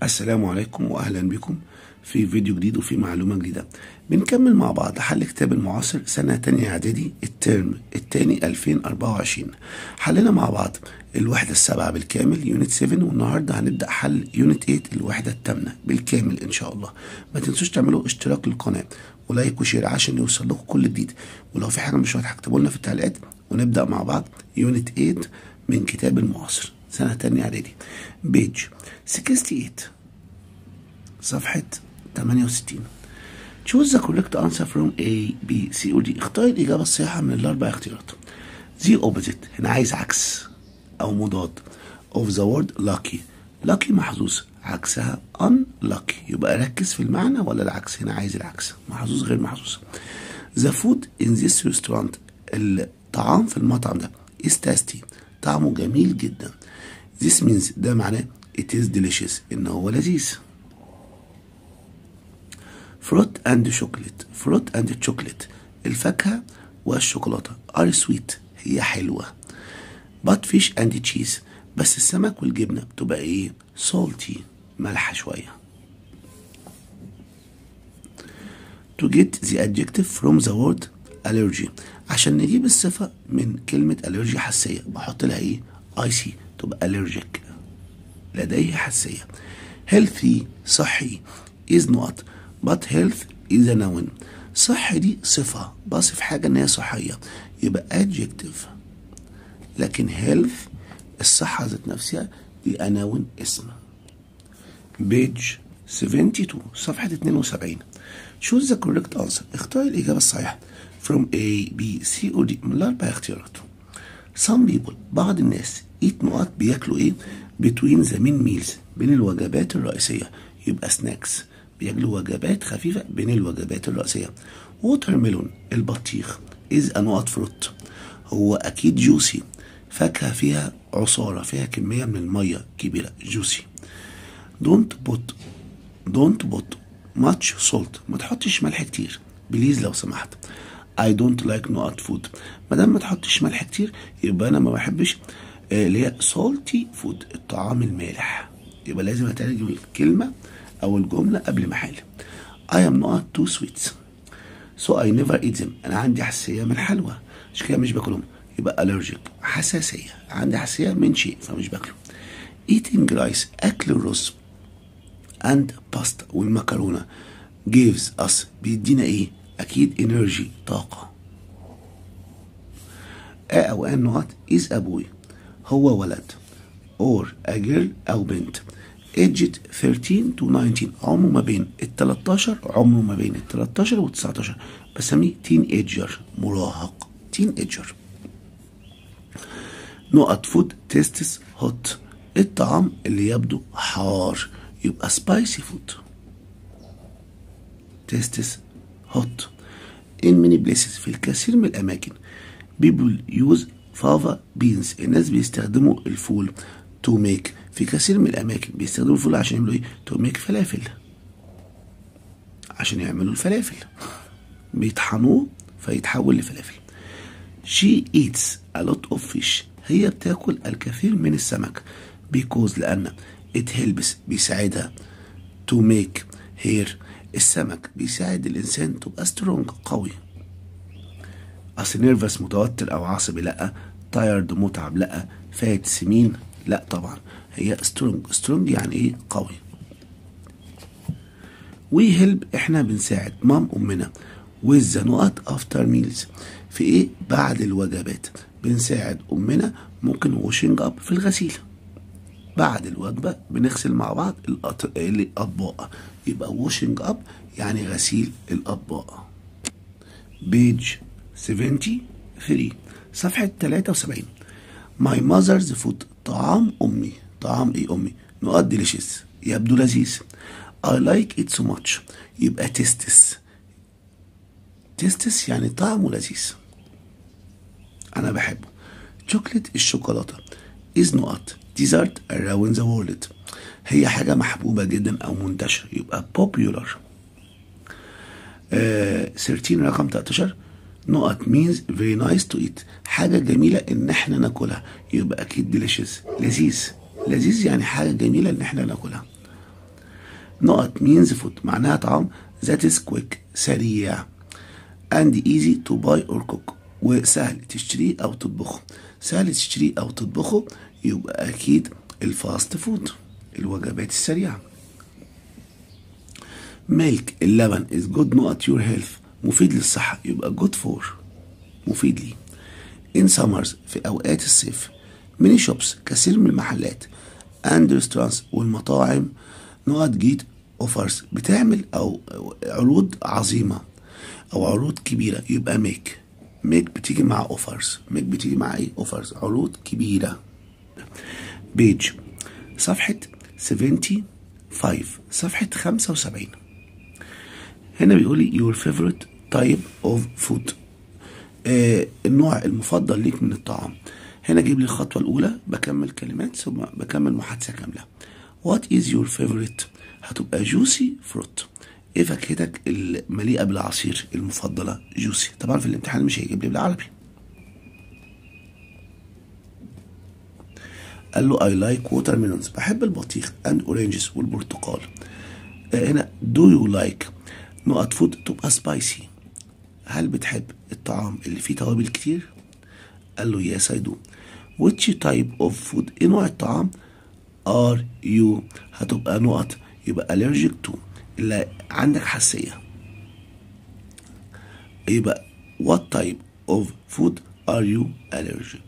السلام عليكم واهلا بكم في فيديو جديد وفي معلومه جديده بنكمل مع بعض حل كتاب المعاصر سنه تانية اعدادي الترم التاني 2024 حلنا مع بعض الوحده السابعه بالكامل يونت 7 والنهارده هنبدا حل يونت 8 الوحده الثامنه بالكامل ان شاء الله ما تنسوش تعملوا اشتراك للقناه ولايك وشير عشان يوصل لكم كل جديد ولو في حاجه مش واضحه اكتبوا لنا في التعليقات ونبدا مع بعض يونت 8 من كتاب المعاصر سنه تانية اعدادي بيج 68 صفحة 68 choose the correct answer from A, B, C or D اختار الإجابة الصحيحة من الأربع اختيارات the opposite هنا عايز عكس أو مضاد of the word lucky lucky محظوظ عكسها unlucky يبقى ركز في المعنى ولا العكس هنا عايز العكس محظوظ غير محظوظ the food in this restaurant الطعام في المطعم ده is tasty طعمه جميل جدا this means ده معناه it is delicious إن هو لذيذ فروت اند شوكليت فروت اند شوكليت الفاكهة والشوكولاتة are sweet هي حلوة but fish and cheese بس السمك والجبنة بتبقى ايه salty مالحة شوية to get the adjective from the word allergy عشان نجيب الصفة من كلمة allergy حساسية بحط لها ايه icy تبقى allergic لديه حساسية healthy صحي is not but health is a noun صحة دي صفة بصف حاجة ان هي صحية يبقى adjective لكن health الصحة ذات نفسها دي a noun اسم page 72 صفحة 72 choose the correct answer اختار الإجابة الصحيحة from A, B, C or D من الأربع اختيارات some people بعض الناس eat نقط بياكلوا ايه between the main meals بين الوجبات الرئيسية يبقى snacks بياكلوا وجبات خفيفة بين الوجبات الرئيسية ووتر ميلون البطيخ إز نقط فروت هو أكيد جوسي فاكهة فيها عصارة فيها كمية من المية كبيرة جوسي دونت بوت دونت بوت ماتش سولت ما تحطش ملح كتير بليز لو سمحت I don't like نقط فود ما دام ما تحطش ملح كتير يبقى أنا ما بحبش اللي هي سولتي فود الطعام المالح يبقى لازم أترجم الكلمة أو الجملة قبل ما حاجة I am not too sweet so I never eat them أنا عندي حساسية من الحلوى عشان كده مش باكلهم يبقى allergic حساسية عندي حساسية من شيء فمش باكله eating rice أكل الرز and pasta والمكرونة gives us بيدينا إيه أكيد energy طاقة A أو N نقط is a boy هو ولد or a girl أو بنت aged 13 to 19 عمره ما بين ال 13 عمره ما بين ال 13 وال 19 بسميه تين ايجر مراهق تين ايجر نقط فود تيستس هوت الطعام اللي يبدو حار يبقى سبايسي فود تيستس هوت in many places في الكثير من الأماكن people use fava beans الناس بيستخدموا الفول to make في كثير من الأماكن بيستخدموا الفول عشان يعملوا إيه؟ to make فلافل عشان يعملوا الفلافل بيطحنوه فيتحول لفلافل she eats a lot of fish هي بتاكل الكثير من السمك because لأن it helps بيساعدها to make hair السمك بيساعد الإنسان تبقى strong قوي أصل نيرفس متوتر أو عصبي لأ tired متعب لأ فات سمين لا طبعا هي سترونج سترونج يعني ايه قوي وي هيلب احنا بنساعد مام امنا with the نقط افتر ميلز في ايه بعد الوجبات بنساعد امنا ممكن واشنج اب في الغسيل بعد الوجبة بنغسل مع بعض الأطباق يبقى واشنج اب يعني غسيل الأطباق بيج 73 صفحة 73 My mother's food طعام أمي طعام إيه أمي نقط ديليشيس يبدو لذيذ I like it so much يبقى تستس تستس يعني طعمه لذيذ أنا بحبه شوكليت الشوكولاتة is نقط dessert around the world هي حاجة محبوبة جدا أو منتشرة يبقى popular آه 13 رقم 13 نقط means very nice to eat حاجة جميلة إن إحنا ناكلها يبقى أكيد delicious لذيذ لذيذ يعني حاجة جميلة إن إحنا ناكلها نقط means food معناها طعام that is quick سريع and easy to buy or cook وسهل تشتريه أو تطبخه سهل تشتريه أو تطبخه يبقى أكيد الفاست فود الوجبات السريعة ميلك اللبن is good نقط your health مفيد للصحة يبقى good for مفيد لي in summers في أوقات الصيف many shops كثير من المحلات and restaurants والمطاعم نقط جيت اوفرز بتعمل او عروض عظيمة او عروض كبيرة يبقى ميك ميك بتيجي مع اوفرز ميك بتيجي مع ايه اوفرز عروض كبيرة بيج صفحة 75 صفحة 75 هنا بيقول لي your favorite type of food آه النوع المفضل ليك من الطعام هنا جيب لي الخطوة الأولى بكمل كلمات ثم بكمل محادثة كاملة What is your favorite هتبقى juicy fruit ايه فاكهتك المليئة بالعصير المفضلة juicy طبعا في الامتحان مش هيجيب لي بالعربي قال له I like watermelons بحب البطيخ and oranges والبرتقال آه هنا do you like نقط فود تبقى سبايسي هل بتحب الطعام اللي فيه توابل كتير قال له yes I do which type of food ايه نوع الطعام are you هتبقى نقط يبقى allergic to اللي عندك حساسية يبقى what type of food are you allergic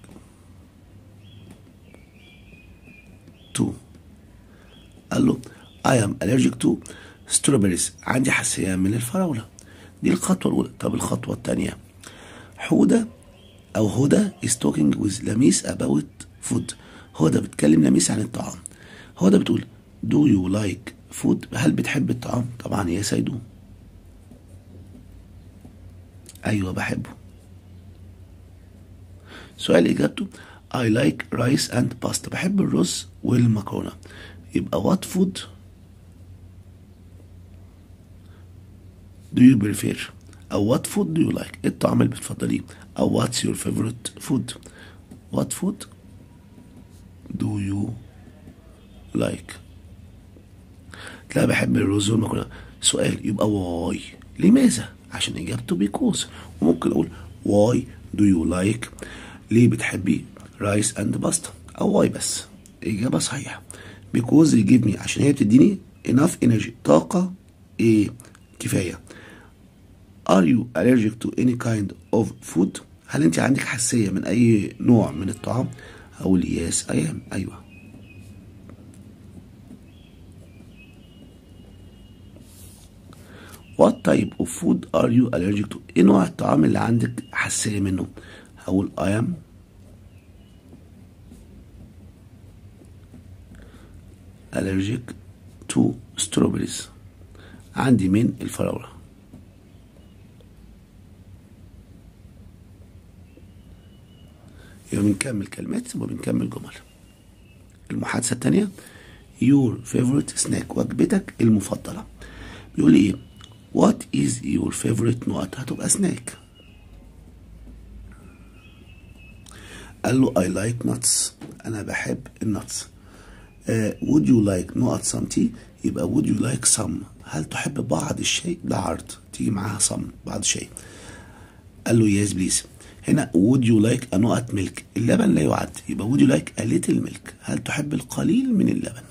to قال له I am allergic to strawberries عندي حساسية من الفراولة دي الخطوة الأولى طب الخطوة الثانية حودة أو هدى is talking with لميس about food هدى بتكلم لميس عن الطعام هدى بتقول do you like food هل بتحب الطعام طبعا يا سيدو أيوة بحبه سؤال إجابته I like rice and pasta بحب الرز والمكرونة يبقى what food do you prefer أو what food do you like إيه الطعام اللي بتفضليه أو what's your favorite food what food do you like لا بحب الرز والمكرونة سؤال يبقى واي لماذا عشان إجابته بيكوز وممكن أقول why do you like ليه بتحبي رايس اند باستا أو واي بس إجابة صحيحة because they give me عشان هي بتديني enough energy طاقة إيه كفاية Are you allergic to any kind of food؟ هل أنت عندك حساسية من أي نوع من الطعام؟ أقول yes I am أيوه What type of food are you allergic to؟ إيه نوع الطعام اللي عندك حساسية منه؟ هقول I am allergic to strawberries عندي من الفراولة يبقى بنكمل كلمات ثم بنكمل جمل المحادثة التانية your favorite snack وجبتك المفضلة بيقول لي ايه what is your favorite نقط هتبقى سناك قال له I like nuts أنا بحب النتس uh, would you like نقط some tea يبقى would you like some هل تحب بعض الشيء ده عرض تيجي معاها some بعض شيء قال له yes please هنا would you like a نقط ملك اللبن لا يعد يبقى would you like a little milk هل تحب القليل من اللبن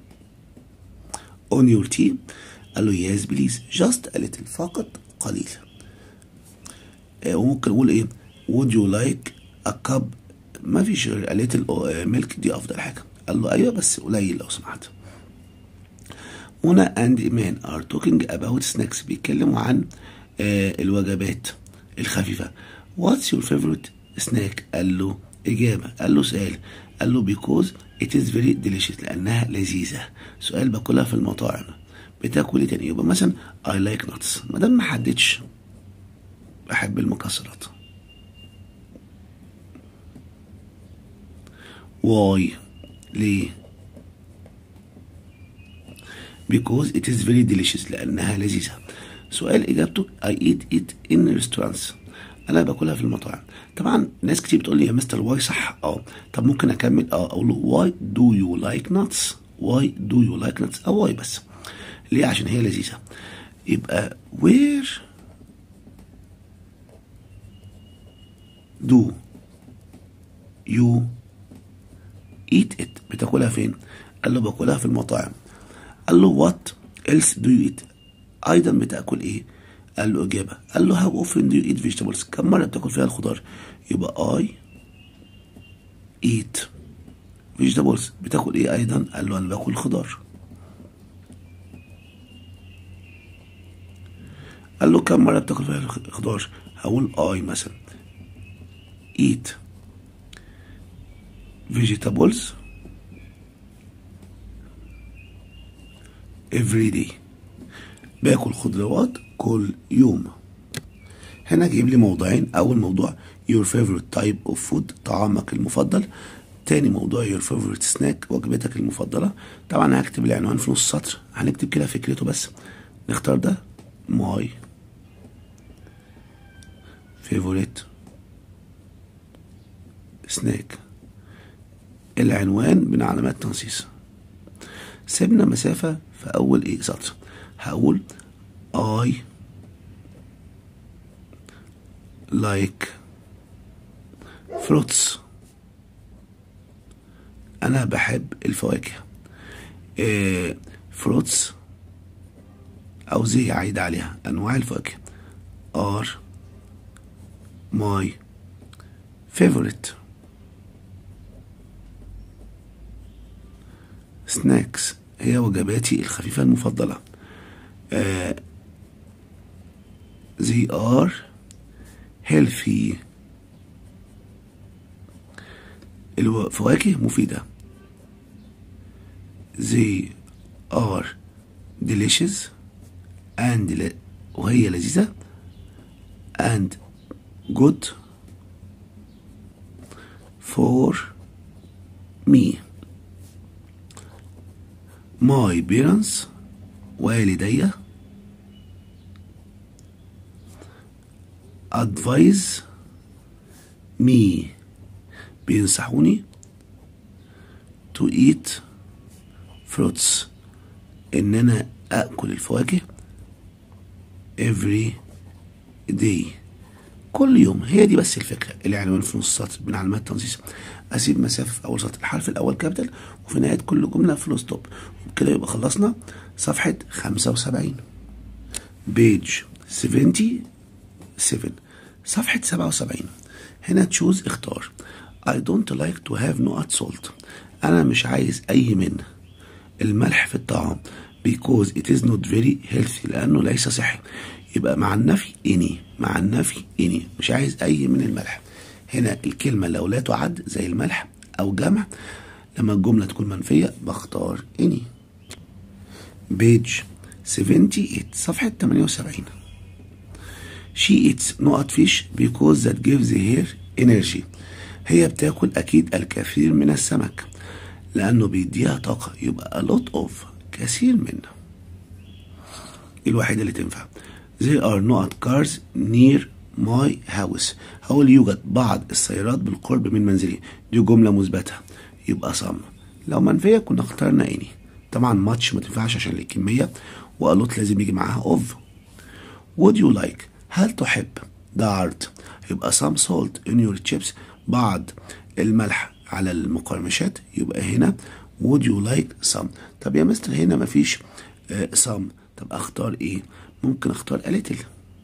on your tea قال له yes please just a little فقط قليل آه وممكن نقول ايه would you like a cup ما فيش غير a little milk دي افضل حاجه قال له ايوه بس قليل لو سمحت منى اند ايمان ار توكينج اباوت سناكس بيتكلموا عن آه الوجبات الخفيفه واتس يور فيفورت سناك قال له اجابه قال له سؤال قال له بيكوز ات از فيري ديليشيس لانها لذيذه سؤال باكلها في المطاعم بتاكل ايه تاني يبقى مثلا اي لايك نتس ما دام ما حددش بحب المكسرات واي ليه because it is very delicious لأنها لذيذة سؤال إجابته I eat it in restaurants أنا باكلها في المطاعم طبعا ناس كتير بتقول لي يا مستر واي صح اه طب ممكن أكمل اه أقول له why do you like nuts why do you like nuts أو واي بس ليه عشان هي لذيذة يبقى where do you eat it بتاكلها فين قال له باكلها في المطاعم قال له what else do you eat ايضا بتاكل ايه قال له اجابه قال له how often do you eat vegetables كم مره بتاكل فيها الخضار يبقى I eat vegetables بتاكل ايه ايضا قال له انا باكل خضار قال له كم مره بتاكل فيها الخضار هقول I مثلا eat vegetables every day باكل خضروات كل يوم هنا جايب لي موضوعين اول موضوع your favorite type of food طعامك المفضل تاني موضوع your favorite snack وجبتك المفضلة طبعا هكتب العنوان في نص سطر هنكتب كده فكرته بس نختار ده my favorite snack العنوان من علامات تنصيص سيبنا مسافة في أول إيه سطر هقول I like fruits أنا بحب الفواكه إيه fruits أو زي عايد عليها أنواع الفواكه are my favorite snacks هي وجباتي الخفيفة المفضلة آه they are healthy الفواكه مفيدة they are delicious and ل- وهي لذيذة and good for me my parents والدي advise me بينصحوني to eat fruits ان انا اكل الفواكه every day كل يوم هي دي بس الفكره العنوان في نص سطر من علامات التنصيص اسيب مسافه في اول سطر الحرف الاول كابيتال وفي نهايه كل جمله فول ستوب وبكده يبقى خلصنا صفحه 75 بيج 77 صفحه 77 هنا تشوز اختار I don't like to have no salt انا مش عايز اي من الملح في الطعام because it is not very healthy لانه ليس صحي يبقى مع النفي اني مع النفي اني مش عايز اي من الملح هنا الكلمة لو لا تعد زي الملح او جمع لما الجملة تكون منفية بختار اني بيج 78 صفحة 78 She eats نقط فيش because that gives her energy هي بتاكل أكيد الكثير من السمك لأنه بيديها طاقة يبقى a lot of كثير من الوحيدة اللي تنفع There are not cars near my house هقول يوجد بعض السيارات بالقرب من منزلي دي جملة مثبتة يبقى some لو منفية كنا اخترنا any طبعا ماتش ما تنفعش عشان الكمية وقالوت لازم يجي معاها of would you like هل تحب ده عرض يبقى some salt in your chips بعض الملح على المقرمشات يبقى هنا would you like some طب يا مستر هنا مفيش آه some طب اختار ايه ممكن اختار a little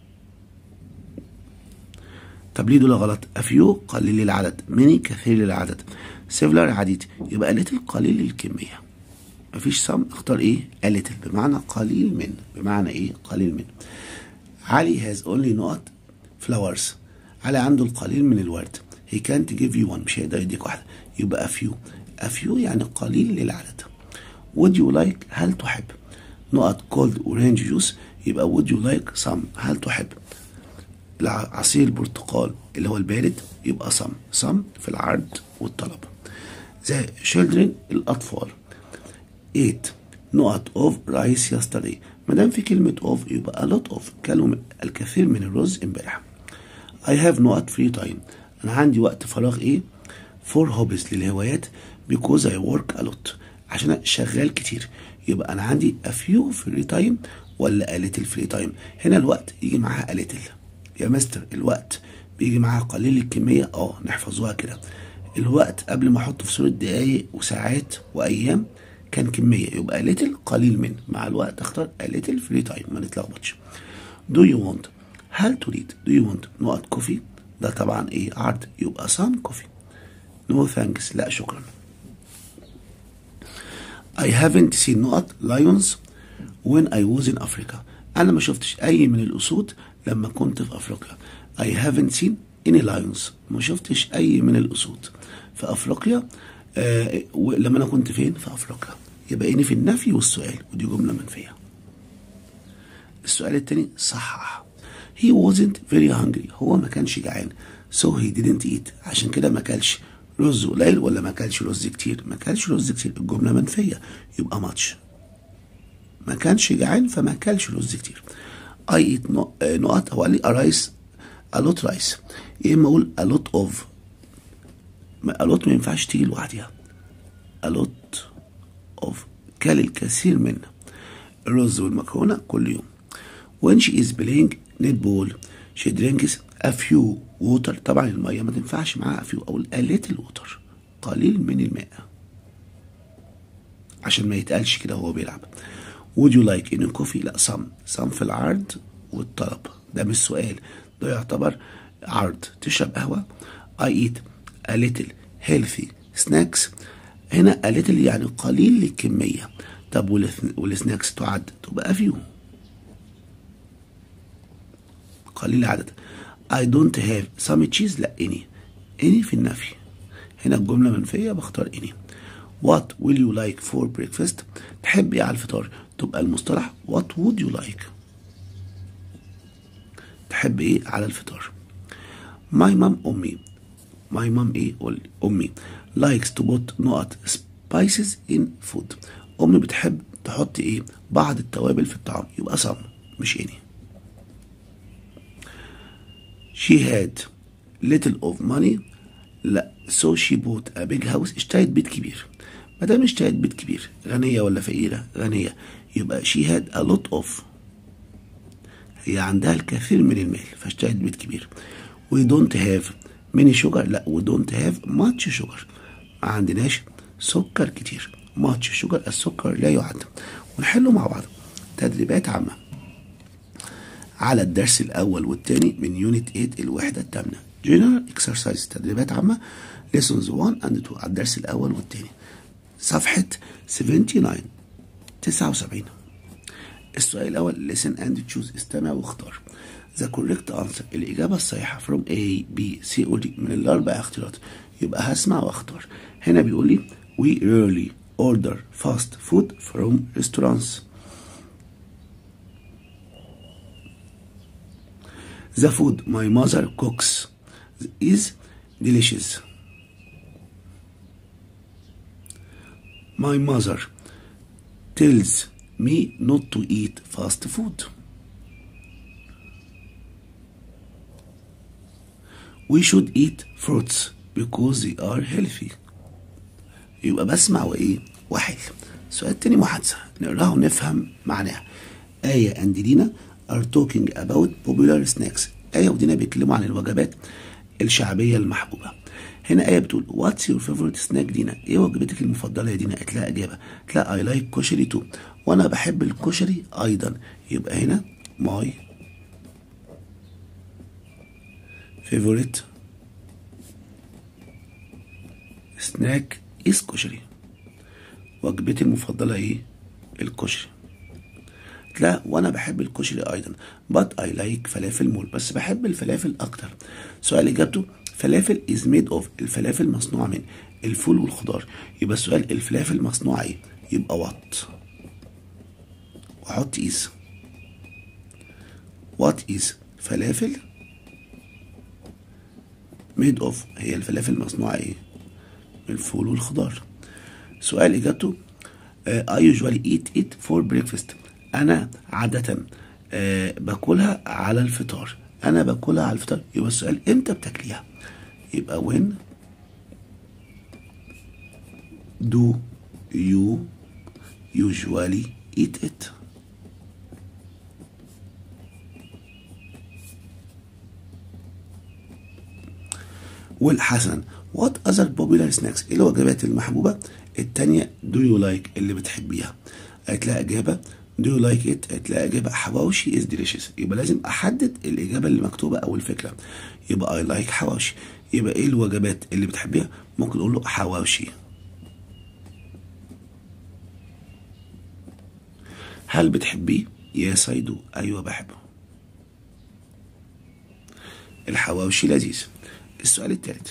طب ليه دول غلط a few قليل العدد many كثير العدد several عديد يبقى little قليل الكمية مفيش some اختار ايه a little بمعنى قليل من بمعنى ايه قليل من علي has only not flowers علي عنده القليل من الورد he can't give you one مش هيقدر يديك واحدة يبقى a few a few يعني قليل للعدد would you like هل تحب نقط cold orange juice يبقى would you like some هل تحب عصير البرتقال اللي هو البارد يبقى some some في العرض والطلب the children الأطفال ate نقط of rice yesterday ما دام في كلمة of يبقى a lot of كلمة الكثير من الرز امبارح I have نقط free time أنا عندي وقت فراغ إيه for hobbies للهوايات because I work a lot عشان أنا شغال كتير يبقى انا عندي a few free time ولا a little free time هنا الوقت يجي معاها a little يا مستر الوقت بيجي معاها قليل الكمية اه نحفظوها كده الوقت قبل ما احطه في صورة دقايق وساعات وايام كان كمية يبقى little قليل من مع الوقت اختار a little free time ما نتلخبطش do you want هل تريد do you want نقط كوفي ده طبعا ايه عرض يبقى some coffee no thanks لا شكرا I haven't seen نقط lions when I was in Africa أنا ما شفتش أي من الأسود لما كنت في أفريقيا I haven't seen any lions ما شفتش أي من الأسود في أفريقيا آه لما أنا كنت فين في أفريقيا يبقى إني في النفي والسؤال ودي جملة منفية السؤال التاني صحح he wasn't very hungry هو ما كانش جعان so he didn't eat عشان كده ما كلش رز قليل ولا ما كلش رز كتير ما كلش رز كتير الجملة منفية يبقى ماتش ما كانش جعان فما كلش رز كتير I eat نقط هو قال لي a rice a lot rice يا اما اقول a lot of a lot ما ينفعش تيجي لوحدها a lot of كل الكثير من الرز والمكرونة كل يوم when she is playing netball she drinks a few water طبعا المية ما تنفعش معاها a few أقول a little water قليل من الماء عشان ما يتقالش كده وهو بيلعب would you like in coffee لا some some في العرض والطلب ده مش سؤال ده يعتبر عرض تشرب قهوة I eat a little healthy snacks هنا a little يعني قليل الكمية طب والسناكس تعد تبقى few قليل العدد I don't have some cheese لا any any في النفي هنا الجملة منفية بختار any What will you like for breakfast تحب ايه على الفطار تبقى المصطلح What would you like تحب ايه على الفطار My mom أمي My mom ايه قول أمي likes to put نقط spices in food أمي بتحب تحط ايه بعض التوابل في الطعام يبقى some مش any she had little of money لا so she bought a big house اشترت بيت كبير ما دام اشترت بيت كبير غنية ولا فقيرة غنية يبقى she had a lot of هي عندها الكثير من المال فاشترت بيت كبير we don't have many sugar لا we don't have much sugar ما عندناش سكر كتير much sugar السكر لا يعد ونحله مع بعض تدريبات عامة على الدرس الأول والثاني من يونت 8 الوحدة الثامنة General Exercise تدريبات عامة Lessons 1 and 2 على الدرس الأول والثاني صفحة 79 79 السؤال الأول listen and choose استمع واختار The correct answer الإجابة الصحيحة from A B C or D من الأربع اختيارات يبقى هسمع واختار هنا بيقول لي we rarely order fast food from restaurants The food my mother cooks is delicious. My mother tells me not to eat fast food. We should eat fruits because they are healthy. يبقى بسمع وايه واحل السؤال التاني محادثة نقراها ونفهم معناها آية and دينا are talking about popular snacks آية ودينا بيتكلموا عن الوجبات الشعبية المحبوبة هنا آية بتقول what's your favorite snack دينا ايه وجبتك المفضلة يا دينا قالت لها إجابة قالت لها I like كشري too وأنا بحب الكشري أيضا يبقى هنا my favorite snack is كشري وجبتي المفضلة ايه الكشري لا وانا بحب الكشري ايضا but I like فلافل مول بس بحب الفلافل اكتر سؤال اجابته فلافل is made of الفلافل مصنوعة من الفول والخضار يبقى السؤال الفلافل مصنوعة ايه يبقى وات وحط is what is فلافل made of هي الفلافل مصنوعة ايه من الفول والخضار سؤال اجابته uh, I usually eat it for breakfast انا عادة أه باكلها على الفطار انا باكلها على الفطار يبقى السؤال امتى بتاكليها يبقى when do you usually eat it والحسن what other popular snacks ايه الوجبات المحبوبة التانية do you like اللي بتحبيها هتلاقي إجابة do you like it هتلاقي إجابة حواوشي is delicious يبقى لازم أحدد الإجابة اللي مكتوبة أو الفكرة يبقى I like حواوشي يبقى إيه الوجبات اللي بتحبيها ممكن نقول له حواوشي هل بتحبيه؟ يس I do أيوة بحبه الحواوشي لذيذ السؤال الثالث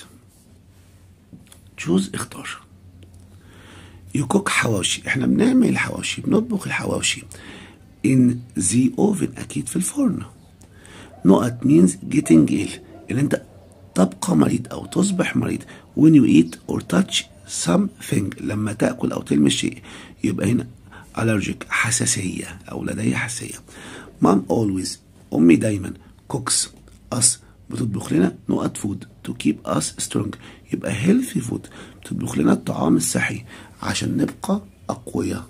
تشوز اختار يكوك حواوشي احنا بنعمل الحواوشي بنطبخ الحواوشي in the oven اكيد في الفرن نقط means getting ill ان انت تبقى مريض او تصبح مريض when you eat or touch something لما تاكل او تلمس شيء يبقى هنا allergic حساسيه او لدي حساسيه mom always امي دايما cooks us بتطبخ لنا نقط فود to keep us strong يبقى healthy food بتطبخ لنا الطعام الصحي عشان نبقى أقوياء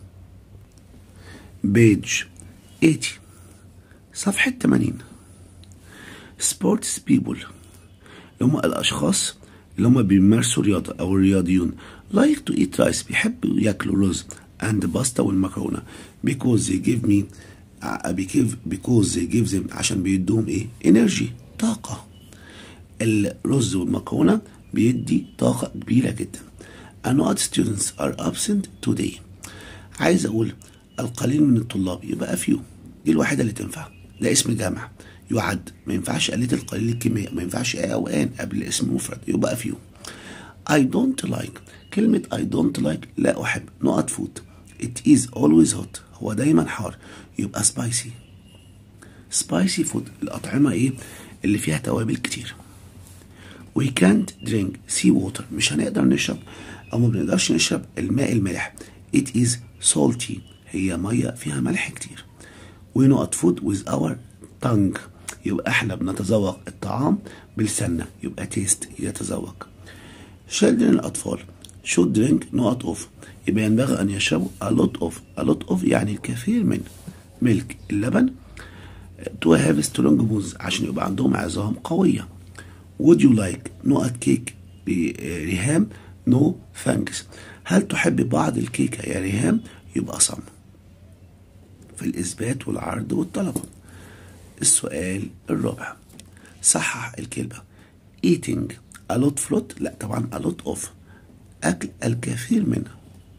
بيج 80 صفحة 80 sports people اللي هم الأشخاص اللي هم بيمارسوا رياضة أو الرياضيون like to eat rice بيحبوا ياكلوا رز and باستا والمكرونة because they give me because they give them عشان بيدوهم ايه energy طاقة الرز والمكرونة بيدي طاقة كبيرة جدا A lot students are absent today عايز أقول القليل من الطلاب يبقى few دي الوحيدة اللي تنفع ده اسم جامع يعد ما ينفعش قليل القليل الكمية ما ينفعش آه أو آن قبل اسم مفرد يبقى few I don't like كلمة I don't like لا أحب نقط فود It is always hot هو دايما حار يبقى spicy spicy food الأطعمة إيه اللي فيها توابل كتير we can't drink sea water مش هنقدر نشرب أو ما بنقدرش نشرب الماء المالح it is salty هي مية فيها ملح كتير we not food with our tongue يبقى احنا بنتذوق الطعام بلساننا يبقى taste يتذوق children الأطفال should drink not of يبقى ينبغي أن يشربوا a lot of a lot of يعني الكثير من ملك اللبن to have strong bones عشان يبقى عندهم عظام قوية would you like نقط كيك بريهام no thanks هل تحب بعض الكيكة يا ريهام يبقى صم في الإثبات والعرض والطلب السؤال الرابع صحح الكلمة eating a lot float لا طبعا a lot of أكل الكثير منه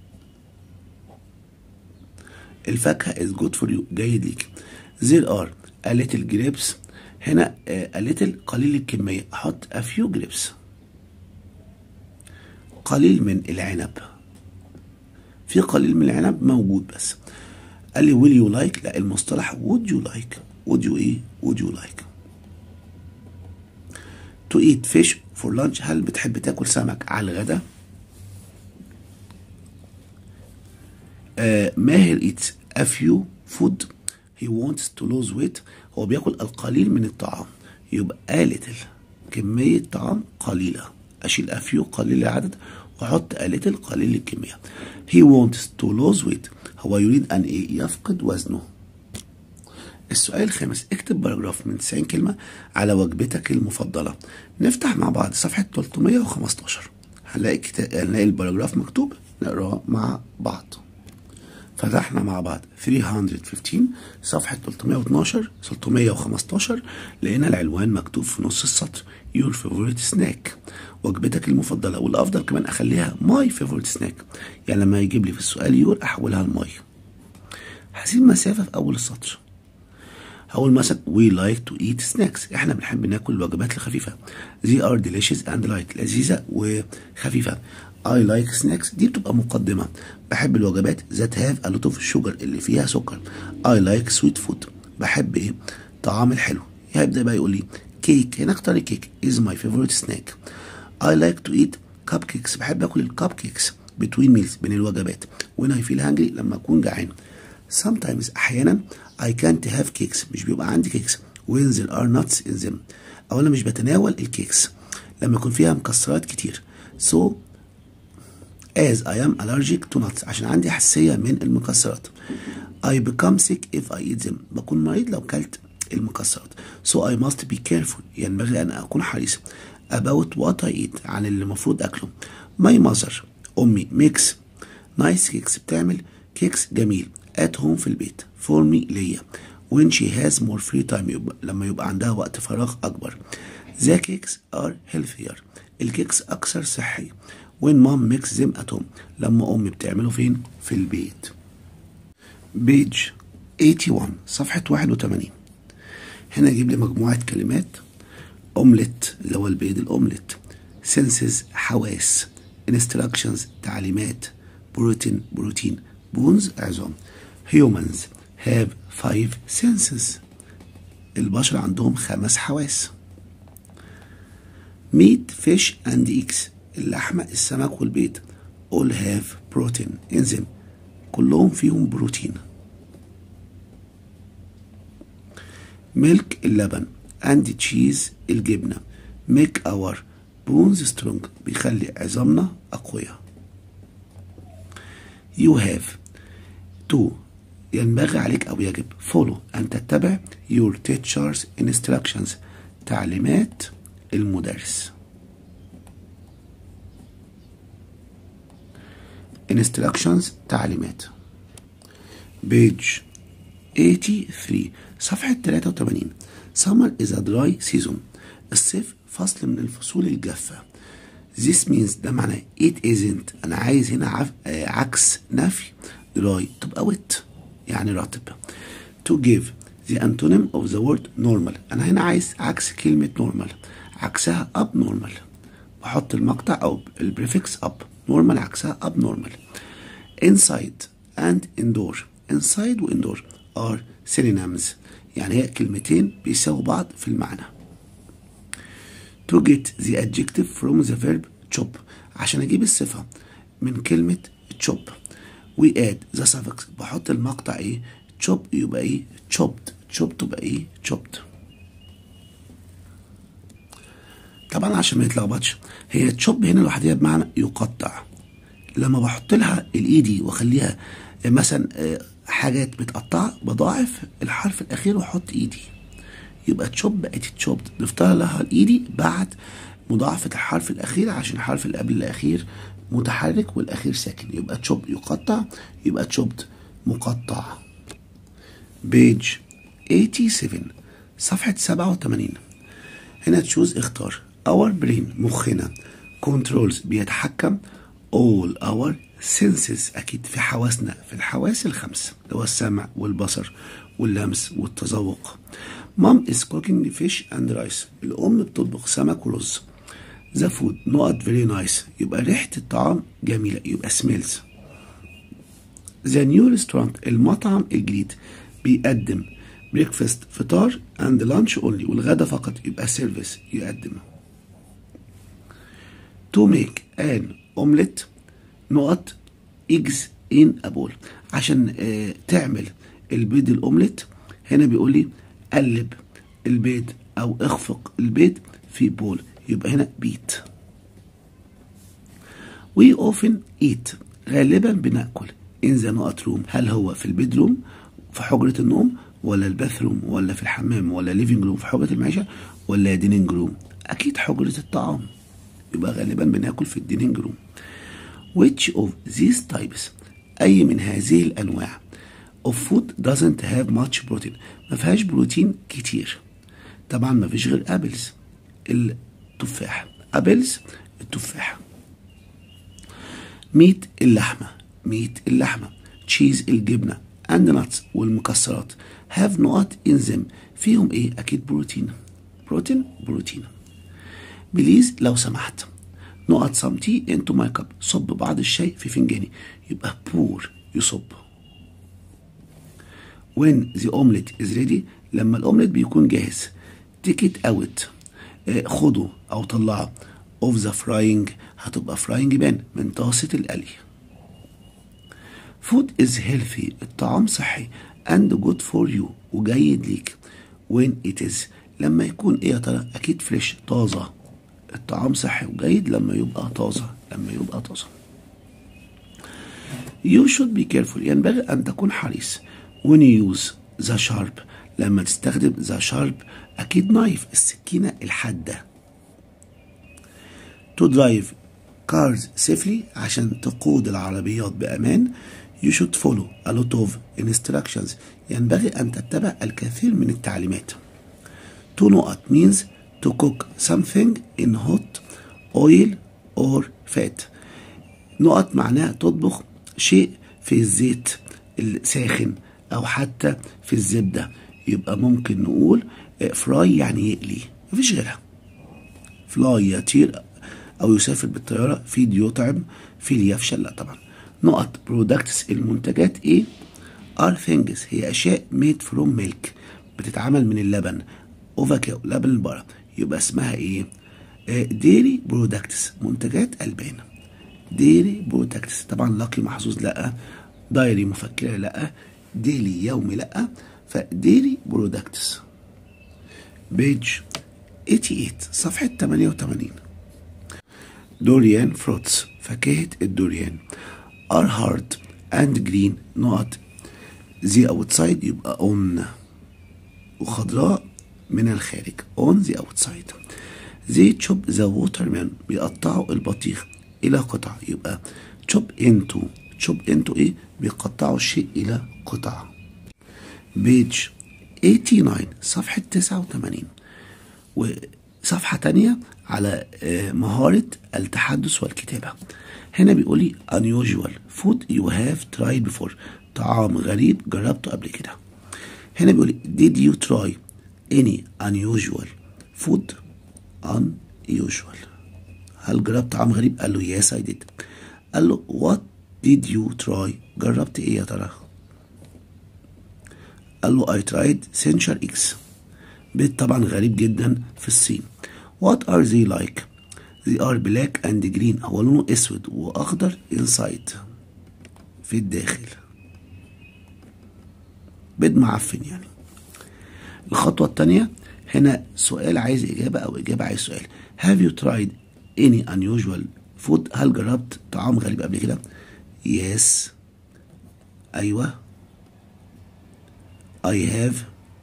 الفاكهة is good for you جيد ليك there are a little grapes هنا a little قليل الكمية أحط a few grapes قليل من العنب في قليل من العنب موجود بس قال لي will you like لا المصطلح would you like would you ايه would you like to eat fish for lunch هل بتحب تاكل سمك على الغداء آه ماهر eats a few food he wants to lose weight هو بياكل القليل من الطعام يبقى a little كمية طعام قليلة أشيل a few قليل العدد وأحط a little قليل الكمية he wants to lose weight هو يريد أن إيه يفقد وزنه السؤال الخامس اكتب باراجراف من 90 كلمة على وجبتك المفضلة نفتح مع بعض صفحة 315 هنلاقي كتا... هنلاقي الباراجراف مكتوب نقراه مع بعض فتحنا مع بعض 315 صفحة 312 315 لقينا العنوان مكتوب في نص السطر your favorite snack وجبتك المفضلة والأفضل كمان أخليها my favorite snack يعني لما يجيب لي في السؤال يور أحولها لماي هسيب مسافة في أول السطر هقول مثلا we like to eat snacks احنا بنحب ناكل الوجبات الخفيفة they are delicious and light لذيذة وخفيفة I like snacks دي بتبقى مقدمة بحب الوجبات that have a lot of sugar اللي فيها سكر I like sweet food بحب ايه طعام الحلو هيبدأ بقى يقول لي كيك هنا اختار كيك is my favorite snack I like to eat cupcakes بحب اكل الكب كيكس between meals بين الوجبات when I feel hungry لما اكون جعان sometimes احيانا I can't have cakes مش بيبقى عندي كيكس when there are nuts in them او انا مش بتناول الكيكس لما يكون فيها مكسرات كتير so as I am allergic to nuts عشان عندي حساسية من المكسرات I become sick if I eat them بكون مريض لو كلت المكسرات so I must be careful ينبغي أن أكون حريص about what I eat عن اللي المفروض أكله my mother أمي makes nice cakes بتعمل كيكس جميل at home في البيت for me ليا when she has more free time يبقى لما يبقى عندها وقت فراغ أكبر the cakes are healthier الكيكس أكثر صحي when mom makes them at home لما أمي بتعمله فين في البيت بيج 81 صفحة 81 هنا يجيب لي مجموعة كلمات أومليت اللي هو البيض الأومليت senses حواس instructions تعليمات بروتين بروتين بونز عظام humans have five senses البشر عندهم خمس حواس meat fish and eggs اللحمة السمك والبيض all have protein in them كلهم فيهم بروتين ميلك اللبن and cheese الجبنة make our bones strong بيخلي عظامنا أقوياء you have to ينبغي عليك أو يجب follow أن تتبع your teacher's instructions تعليمات المدرس instructions تعليمات page 83 صفحة 83 summer is a dry season الصيف فصل من الفصول الجافة this means ده معناه it isn't أنا عايز هنا عف... آه عكس نفي dry تبقى wet يعني رطب to give the antonym of the word normal أنا هنا عايز عكس كلمة normal عكسها abnormal بحط المقطع أو البريفكس up normal عكسها abnormal inside and indoor inside و indoor are synonyms يعني هي كلمتين بيساووا بعض في المعنى to get the adjective from the verb chop عشان اجيب الصفة من كلمة chop we add the suffix بحط المقطع ايه chop يبقى ايه chopped chop تبقى ايه chopped طبعا عشان ما يتلخبطش هي تشوب هنا لوحدها بمعنى يقطع لما بحط لها الايدي واخليها مثلا حاجات متقطعه بضاعف الحرف الاخير واحط ايدي يبقى تشوب بقت تشوب ضفت لها الايدي بعد مضاعفه الحرف الاخير عشان الحرف اللي قبل الاخير متحرك والاخير ساكن يبقى تشوب يقطع يبقى تشوبد مقطع بيج 87 صفحه 87 هنا تشوز اختار our brain مخنا controls بيتحكم all our senses أكيد في حواسنا في الحواس الخمس اللي هو السمع والبصر واللمس والتذوق mom is cooking fish and rice الأم بتطبخ سمك ورز the food not very nice يبقى ريحة الطعام جميلة يبقى smells the new restaurant المطعم الجديد بيقدم بريكفاست فطار and lunch only والغدا فقط يبقى سيرفيس يقدم to make an omelette نقط eggs in a bowl عشان آه تعمل البيض الاومليت هنا بيقول لي قلب البيض او اخفق البيض في بول يبقى هنا بيت we often eat غالبا بناكل in the نقط روم هل هو في البيدروم في حجرة النوم ولا الباث روم ولا في الحمام ولا ليفينج روم في حجرة المعيشة ولا دينينج روم أكيد حجرة الطعام يبقى غالبا بناكل في الدينينج روم which of these types أي من هذه الأنواع of food doesn't have much protein ما فيهاش بروتين كتير طبعا ما فيش غير ابلز التفاح ابلز التفاح ميت اللحمة ميت اللحمة تشيز الجبنة and nuts والمكسرات have نقط in them فيهم ايه اكيد بروتين بروتين بروتين بليز لو سمحت نقط سمتي انتو ماي كاب صب بعض الشاي في فنجاني يبقى بور يصب when the omelet is ready لما الاومليت بيكون جاهز take it out آه خده او طلعه of the frying هتبقى frying بان من طاسة القلي food is healthy الطعام صحي and good for you وجيد ليك when it is لما يكون ايه يا ترى اكيد فريش طازة الطعام صحي وجيد لما يبقى طازة لما يبقى طازة you should be careful ينبغي أن تكون حريص when you use the sharp لما تستخدم the sharp أكيد نايف السكينة الحادة to drive cars safely عشان تقود العربيات بأمان you should follow a lot of instructions ينبغي أن تتبع الكثير من التعليمات to نقط means to cook something in hot oil or fat نقط معناها تطبخ شيء في الزيت الساخن أو حتى في الزبدة يبقى ممكن نقول فراي يعني يقلي مفيش غيرها فلاي يطير أو يسافر بالطيارة فيد يطعم فيل يفشل لا طبعا نقط برودكتس المنتجات ايه are things هي أشياء made from milk بتتعمل من اللبن اوفاكاو لبن البقرة يبقى اسمها ايه ديري برودكتس منتجات ألبان ديري برودكتس طبعا لاقي محظوظ لا دايري مفكرة لا ديلي يومي لا فديري برودكتس بيج 88 صفحة 88 دوريان فروتس فاكهة الدوريان are hard and green نقط the outside يبقى on وخضراء من الخارج on the outside they chop the watermelon بيقطعوا البطيخ إلى قطع يبقى chop into chop into إيه بيقطعوا الشيء إلى قطع بيج 89 صفحة 89 وصفحة تانية على مهارة التحدث والكتابة هنا بيقول لي unusual food you have tried before طعام غريب جربته قبل كده هنا بيقول لي did you try any unusual food unusual هل جربت طعام غريب قال له yes I did قال له what did you try جربت ايه يا ترى قال له I tried Central X بيت طبعا غريب جدا في الصين What are they like they are black and green هو لونه اسود واخضر inside في الداخل بيض معفن يعني الخطوة التانية هنا سؤال عايز إجابة أو إجابة عايز سؤال Have you tried any unusual food هل جربت طعام غريب قبل كده Yes أيوة I have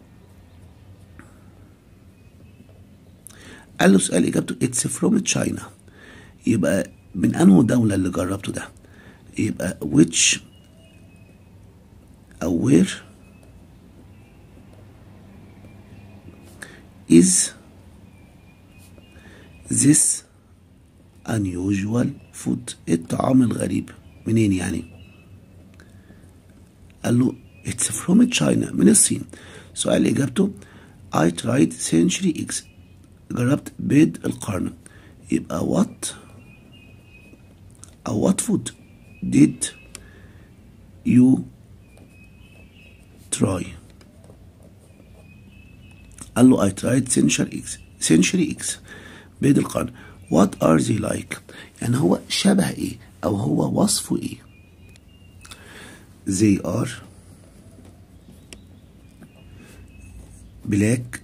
قال له سؤال إجابته It's from China يبقى من أنه دولة اللي جربته ده يبقى which أو where is this unusual food الطعام الغريب منين يعني قال له it's from China من الصين سؤال إجابته I tried century eggs جربت بيض القرن يبقى what أو what food did you try قال له I tried century eggs century eggs بيض القرن what are they like يعني هو شبه ايه او هو وصفه ايه they are black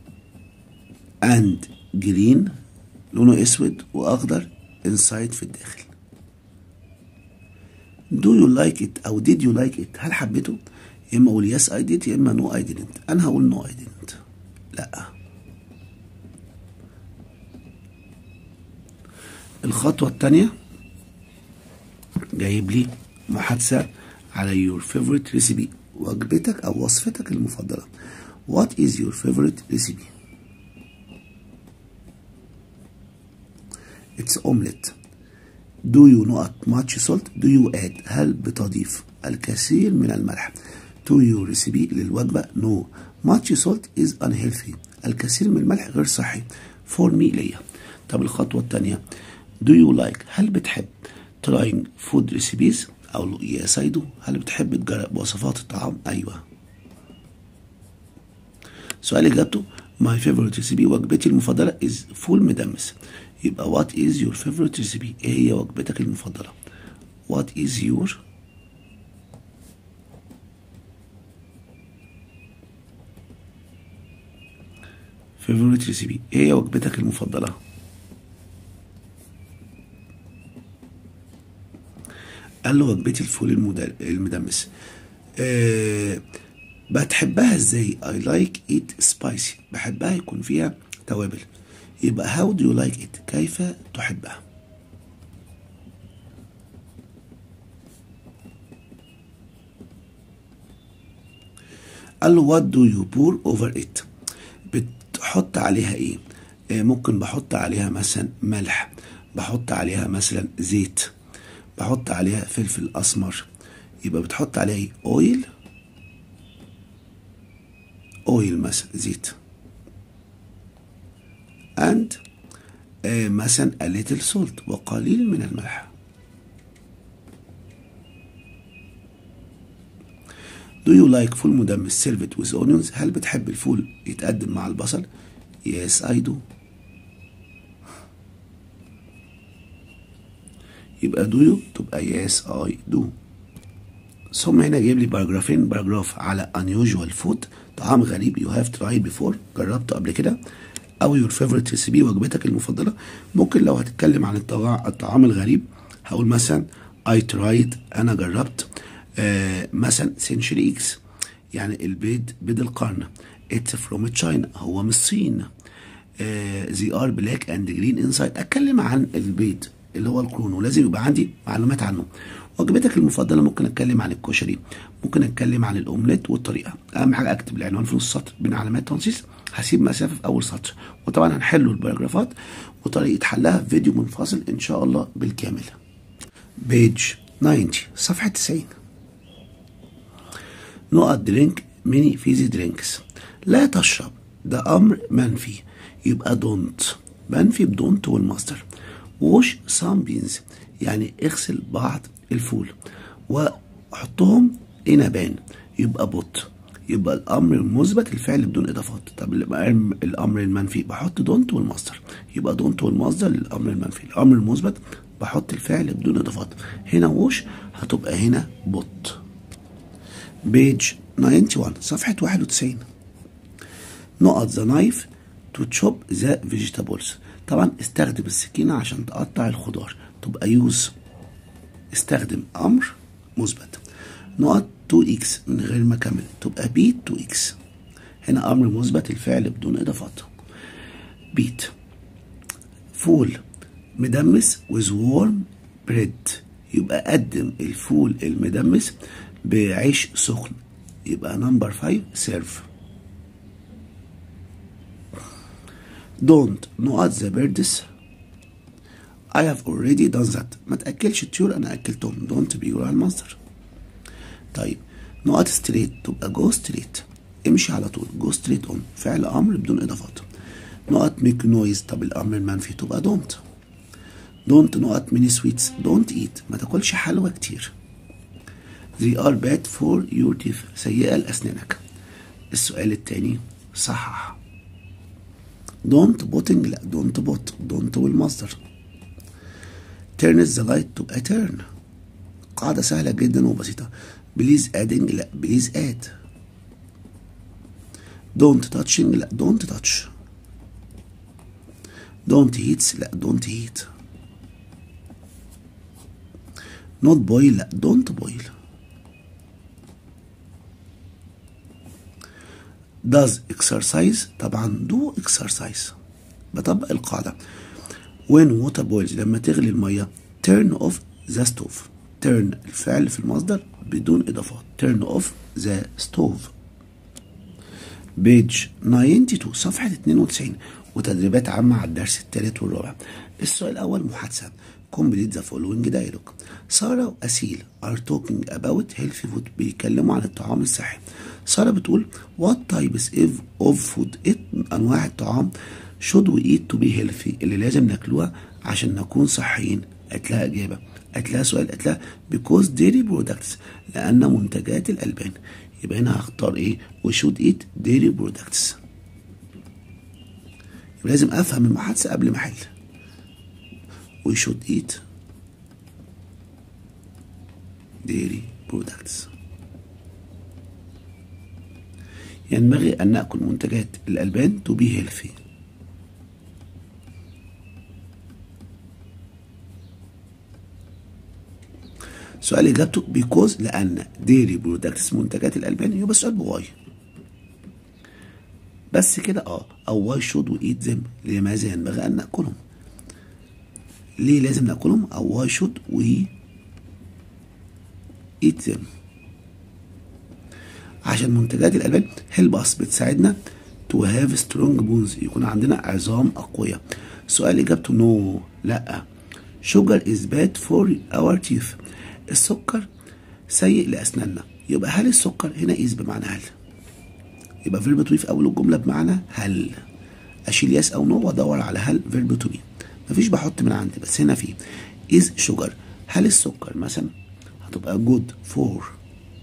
and green لونه اسود واخضر inside في الداخل do you like it او did you like it هل حبيته يا اما اقول yes I did يا اما no I didn't انا هقول no I didn't لا الخطوة التانية جايب لي محادثة على your favorite recipe وجبتك أو وصفتك المفضلة What is your favorite recipe? It's omelette Do you not much salt? Do you add هل بتضيف الكثير من الملح to your recipe للوجبة No much salt is unhealthy الكثير من الملح غير صحي for me ليا طب الخطوة التانية Do you like هل بتحب trying food recipes أو yes I do هل بتحب تجرب وصفات الطعام أيوة سؤال إجابته my favorite recipe وجبتي المفضلة is فول مدمس يبقى what is your favorite recipe إيه هي وجبتك المفضلة what is your favorite recipe إيه هي وجبتك المفضلة قال له وجبتي الفول المد- المدمس أه بتحبها ازاي I like it spicy بحبها يكون فيها توابل يبقى how do you like it كيف تحبها قال له what do you pour over it بتحط عليها ايه آه، ممكن بحط عليها مثلا ملح بحط عليها مثلا زيت بحط عليها فلفل اسمر يبقى بتحط عليها ايه اويل اويل مثلا زيت and آه مثلا a little salt وقليل من الملح Do you like فول مدمس served with onions هل بتحب الفول يتقدم مع البصل Yes I do يبقى do you تبقى yes I do ثم هنا جايب لي باراجرافين باراجراف على unusual food طعام غريب you have tried before جربته قبل كده او your favorite recipe وجبتك المفضلة ممكن لو هتتكلم عن الطعام, الطعام الغريب هقول مثلا I tried انا جربت آه مثلا century eggs يعني البيض بيض القرن it's from China هو من الصين آه they are black and green inside اتكلم عن البيض اللي هو القرون ولازم يبقى عندي معلومات عنه وجبتك المفضله ممكن اتكلم عن الكشري ممكن اتكلم عن الاومليت والطريقه اهم حاجه اكتب العنوان في نص السطر بين علامات تنصيص هسيب مسافه في اول سطر وطبعا هنحلوا الباراجرافات وطريقه حلها في فيديو منفصل ان شاء الله بالكامل بيج 90 صفحه 90 نقط درينك ميني فيزي درينكس لا تشرب ده امر منفي يبقى دونت منفي بدونت والماستر ووش سام بينز يعني اغسل بعض الفول وحطهم انبان يبقى بوت يبقى الامر المثبت الفعل بدون اضافات طب الامر الامر المنفي بحط دونت والمصدر يبقى دونت والمصدر للامر المنفي الامر المثبت بحط الفعل بدون اضافات هنا ووش هتبقى هنا بوت بيج 91 صفحة 91 نقط ذا نايف تو تشوب ذا فيجيتابلز طبعا استخدم السكينة عشان تقطع الخضار تبقى يوز استخدم أمر مثبت نقط 2 اكس من غير ما اكمل تبقى بيت 2 اكس هنا أمر مثبت الفعل بدون إضافات بيت فول مدمس with warm bread يبقى قدم الفول المدمس بعيش سخن يبقى نمبر 5 سيرف don't نقط the birds I have already done that ما تأكلش الطيور أنا أكلتهم don't بيقول على المصدر طيب نقط ستريت تبقى جو ستريت امشي على طول جو ستريت اون فعل أمر بدون إضافات نقط ميك نويز طب الأمر المنفي تبقى don't don't نقط ميني سويتس don't eat ما تاكلش حلوى كتير they are bad for your teeth سيئة لأسنانك السؤال التاني صحح don't putting لا don't put don't والمصدر turn the light تبقى turn قاعدة سهلة جدا وبسيطة بليز adding لا بليز add don't touching لا don't touch don't heat لا don't heat not boil لا don't boil does exercise طبعا do exercise بطبق القاعدة when water boils لما تغلي المية turn off the stove turn الفعل في المصدر بدون إضافات turn off the stove page 92 صفحة 92 وتدريبات عامة على الدرس الثالث والرابع السؤال الأول محادثة complete the following dialogue سارة وأسيل are talking about healthy food بيتكلموا عن الطعام الصحي سارة بتقول what types of food ايه أنواع الطعام should we eat to be healthy اللي لازم ناكلوها عشان نكون صحيين قالت لها إجابة قالت لها سؤال قالت لها because dairy products لأن منتجات الألبان يبقى هنا هختار إيه we should eat dairy products يبقى لازم أفهم المحادثة قبل ما أحل we should eat dairy products ينبغي أن نأكل منتجات الألبان to be healthy سؤال اجابته بيكوز لان ديري برودكتس منتجات الالبان يبقى السؤال بواي بس كده اه او واي شود وي ايت ذم لماذا ينبغي ان ناكلهم ليه لازم ناكلهم او واي شود وي ايت ذم عشان منتجات الالبان هيلب اس بتساعدنا تو هاف سترونج بونز يكون عندنا عظام اقوياء سؤال اجابته نو no. لا شوجر از باد فور اور تيث السكر سيء لاسناننا يبقى هل السكر هنا از بمعنى هل يبقى فيرب تو في اول الجمله بمعنى هل اشيل يس او نو وادور على هل فيرب تو بي مفيش بحط من عندي بس هنا في از شوجر هل السكر مثلا هتبقى جود فور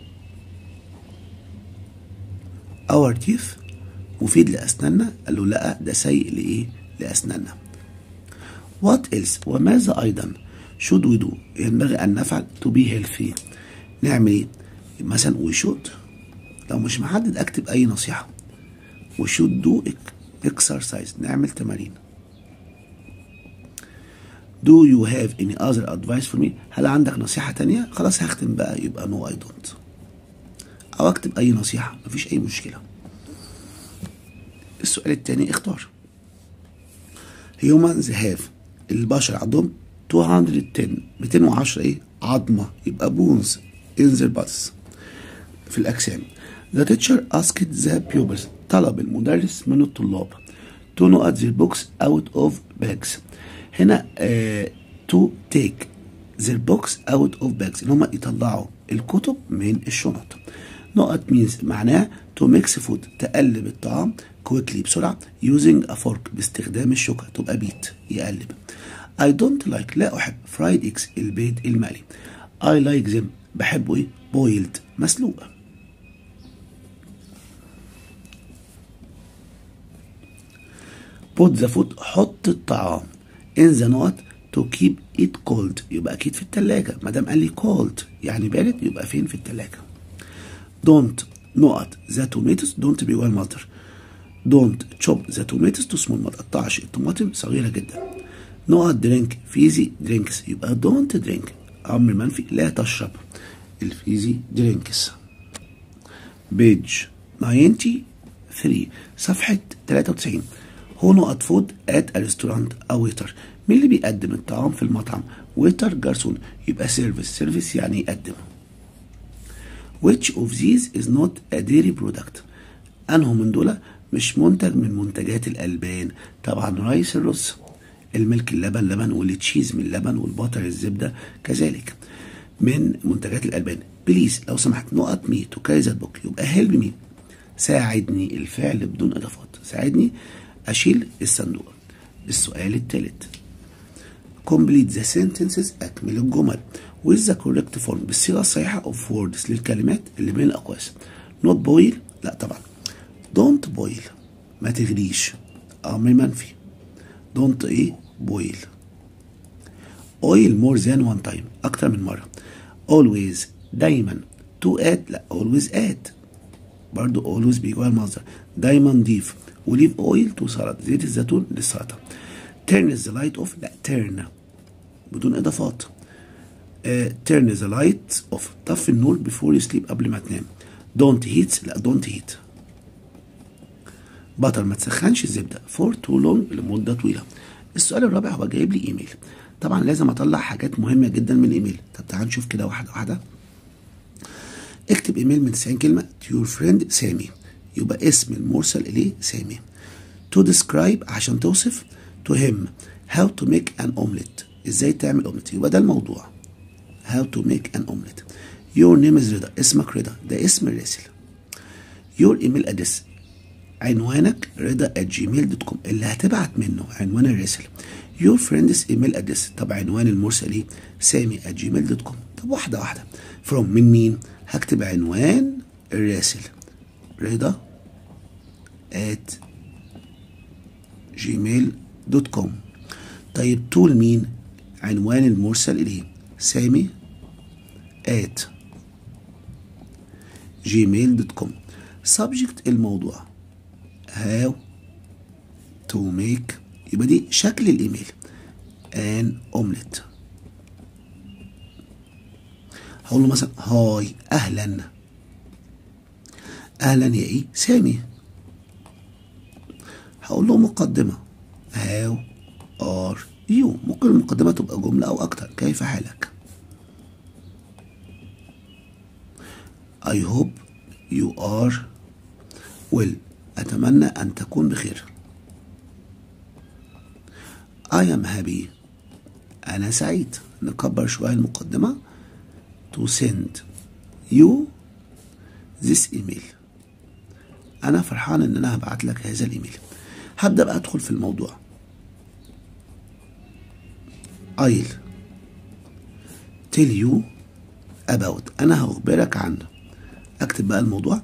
اور تيث مفيد لاسناننا قال له لا ده سيء لايه لاسناننا وات ايلس وماذا ايضا should we do ينبغي ان نفعل to be healthy نعمل ايه مثلا we should لو مش محدد اكتب اي نصيحه we should do exercise نعمل تمارين do you have any other advice for me هل عندك نصيحه تانية خلاص هختم بقى يبقى no I don't او اكتب اي نصيحه مفيش اي مشكله السؤال التاني اختار humans have البشر عندهم 210 210 ايه عظمه يبقى بونز in their bodies في الاجسام The teacher asked the pupils طلب المدرس من الطلاب to know their books out of bags هنا uh, to take their books out of bags ان هم يطلعوا الكتب من الشنط نقط means معناها to mix food تقلب الطعام quickly بسرعة using a fork باستخدام الشوكة تبقى بيت يقلب I don't like لا أحب fried eggs البيض المقلي I like them بحبه إيه boiled مسلوق put the food حط الطعام in the not to keep it cold يبقى أكيد في التلاجة ما دام قال لي cold يعني بارد يبقى فين في التلاجة don't نقط the tomatoes don't be well mother don't chop the tomatoes to small ما تقطعش الطماطم صغيرة جدا نقط درينك فيزي درينكس يبقى don't drink أمر منفي لا تشرب الفيزي درينكس بيج 93 صفحة 93 هو نقط فود ات ريستورانت أو ويتر مين اللي بيقدم الطعام في المطعم ويتر جارسون يبقى سيرفيس سيرفيس يعني يقدم which of these is not a dairy product أنه من دول مش منتج من منتجات الألبان طبعا رايس الرز الملك اللبن لبن والتشيز من اللبن والبطر الزبدة كذلك من منتجات الألبان بليز لو سمحت نقط مي تو كاري ذات بوك يبقى هيلب مي ساعدني الفعل بدون إضافات ساعدني أشيل الصندوق السؤال الثالث complete the sentences أكمل الجمل with the correct form بالصيغة الصحيحة of words للكلمات اللي بين الأقواس not boil لا طبعا don't boil ما تغليش أمر منفي don't إيه boil oil more than one time أكتر من مرة always دايما to add لا always add برضو always بيجوا المصدر دايما ضيف وليف اويل تو سلطة زيت الزيتون للسلطة turn the light off لا turn بدون اضافات uh, turn the light off طفي النور before you sleep قبل ما تنام don't heat لا don't heat بطل ما تسخنش الزبدة for too long لمدة طويلة السؤال الرابع هو جايب لي ايميل طبعا لازم اطلع حاجات مهمة جدا من الايميل طب تعال نشوف كده واحدة واحدة اكتب ايميل من 90 كلمة to your friend سامي يبقى اسم المرسل اليه سامي to describe عشان توصف to him how to make an omelet ازاي تعمل اومليت يبقى ده الموضوع how to make an omelet your name is رضا اسمك رضا ده اسم الراسل your email address عنوانك رضا at gmail دوت كوم اللي هتبعت منه عنوان الراسل your friend's email address طب عنوان المرسل ايه سامي at gmail دوت كوم طب واحدة واحدة from من مين هكتب عنوان الراسل رضا at gmail دوت كوم طيب طول مين عنوان المرسل إليه سامي at gmail دوت كوم subject الموضوع how to make يبقى دي شكل الإيميل an omelet هقول له مثلا هاي اهلا اهلا يا ايه سامي هقول له مقدمه هاو ار يو ممكن المقدمه تبقى جمله او اكتر كيف حالك I hope you are well أتمنى أن تكون بخير I am happy أنا سعيد نكبر شوية المقدمة to send you this email أنا فرحان إن أنا هبعت لك هذا الإيميل هبدأ بقى أدخل في الموضوع I'll tell you about أنا هخبرك عنه أكتب بقى الموضوع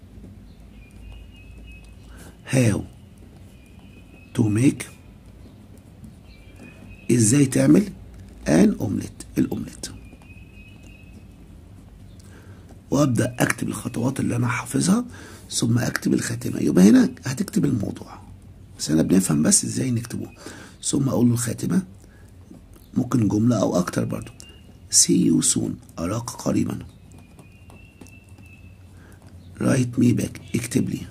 how to make ازاي تعمل ان اومليت الاومليت وابدا اكتب الخطوات اللي انا حافظها ثم اكتب الخاتمه يبقى هنا هتكتب الموضوع بس انا بنفهم بس ازاي نكتبه ثم اقول له الخاتمه ممكن جمله او اكتر برضو see you soon اراك قريبا write me back اكتب لي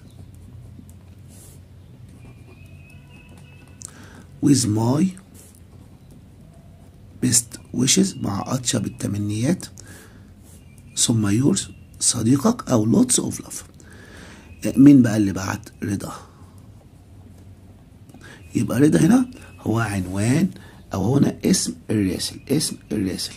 with my best wishes مع أطيب التمنيات ثم yours صديقك أو lots of love مين بقى اللي بعت رضا يبقى رضا هنا هو عنوان أو هنا اسم الراسل اسم الراسل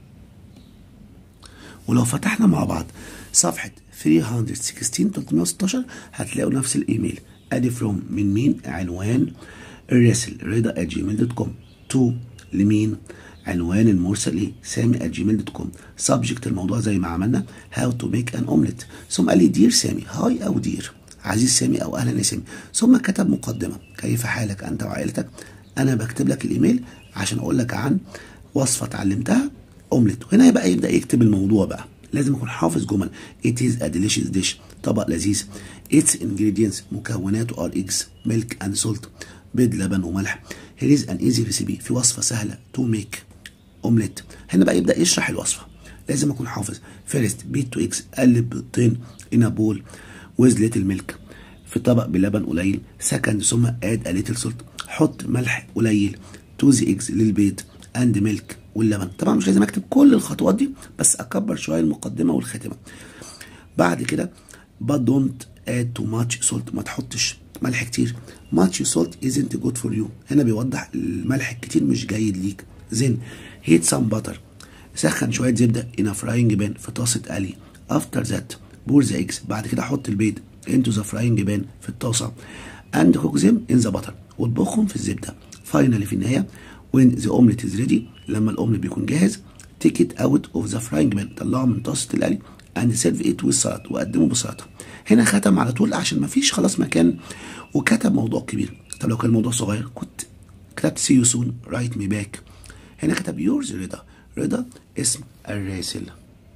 ولو فتحنا مع بعض صفحة 316 316 هتلاقوا نفس الإيميل أدي فروم من مين عنوان الراسل رضا جيميل دوت كوم تو لمين عنوان المرسل ايه سامي جيميل دوت كوم سبجكت الموضوع زي ما عملنا هاو تو ميك ان اومليت ثم قال لي دير سامي هاي او دير عزيز سامي او اهلا يا سامي ثم كتب مقدمه كيف حالك انت وعائلتك انا بكتب لك الايميل عشان اقول لك عن وصفه اتعلمتها اومليت وهنا بقى يبدا يكتب الموضوع بقى لازم يكون حافظ جمل it is a delicious dish طبق لذيذ its ingredients مكوناته are eggs milk and salt بيض لبن وملح here is an easy recipe في وصفة سهلة to make اومليت هنا بقى يبدأ يشرح الوصفة لازم أكون حافظ first beat to eggs قلب بيضتين in a bowl with little milk في طبق بلبن قليل second ثم add a little salt حط ملح قليل to the eggs للبيض and milk واللبن طبعا مش لازم اكتب كل الخطوات دي بس اكبر شويه المقدمه والخاتمه بعد كده but don't add too much salt ما تحطش ملح كتير much salt isn't good for you هنا بيوضح الملح الكتير مش جيد ليك then heat some butter سخن شويه زبده in a frying pan في طاسه قلي after that pour the eggs بعد كده حط البيض into the frying pan في الطاسه and cook them in the butter واطبخهم في الزبده finally في النهايه when the omelet is ready لما الاومليت بيكون جاهز take it out of the frying pan طلعه من طاسه القلي and serve it with salad وقدمه بسلطه هنا ختم على طول عشان ما فيش خلاص مكان وكتب موضوع كبير طب لو كان الموضوع صغير كنت كتبت see you soon write me back هنا كتب yours رضا رضا اسم الراسل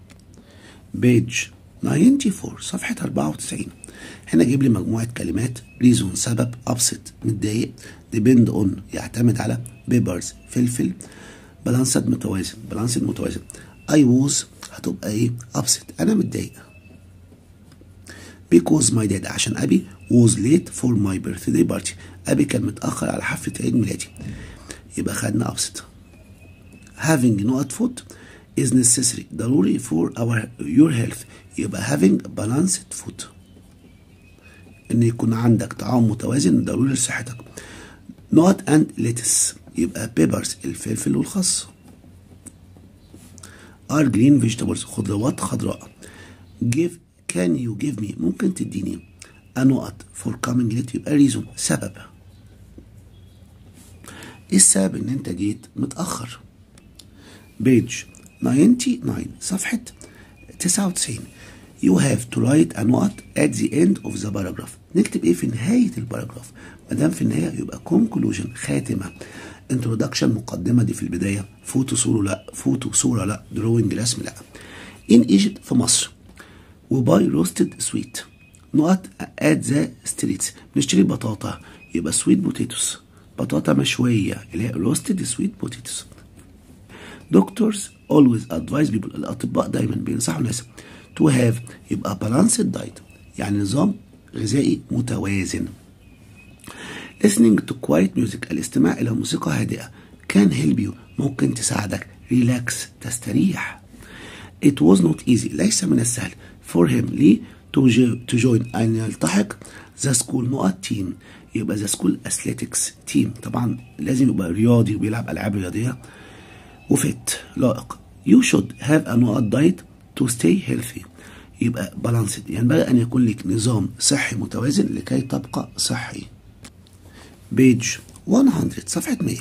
بيج 94 صفحة 94 هنا جيب لي مجموعة كلمات ريزون سبب أبسط متضايق depend on يعتمد على بيبرز فلفل بالانسد متوازن بالانسد متوازن I was هتبقى ايه أبسط أنا متضايق because my dad عشان أبي was late for my birthday party أبي كان متأخر على حفلة عيد ميلادي يبقى خدنا أبسط having not food is necessary ضروري for our your health يبقى having balanced food ان يكون عندك طعام متوازن ضروري لصحتك not and lettuce يبقى peppers الفلفل والخس are green vegetables خضروات خضراء give can you give me ممكن تديني a نقط for coming late يبقى reason سبب ايه السبب ان انت جيت متأخر بيج 99 صفحة 99 You have to write a note at the end of the paragraph نكتب ايه في نهاية الباراجراف ما دام في النهاية يبقى conclusion خاتمة introduction مقدمة دي في البداية فوتو صورة لا فوتو صورة لا drawing رسم لا in Egypt في مصر وباي روستد سويت نقط at the streets بنشتري بطاطا يبقى سويت بوتيتوس بطاطا مشوية اللي هي روستد سويت بوتيتوس doctors always advise people الأطباء دايما بينصحوا الناس to have يبقى balanced diet يعني نظام غذائي متوازن listening to quiet music الاستماع إلى موسيقى هادئة can help you ممكن تساعدك relax تستريح it was not easy ليس من السهل for him لي to, jo- to join أن يلتحق the school نقط team يبقى the school athletics team طبعا لازم يبقى رياضي وبيلعب ألعاب رياضية وفت لائق you should have a نقط diet to stay healthy يبقى balanced ينبغي أن يكون لك نظام صحي متوازن لكي تبقى صحي بيج 100 صفحة 100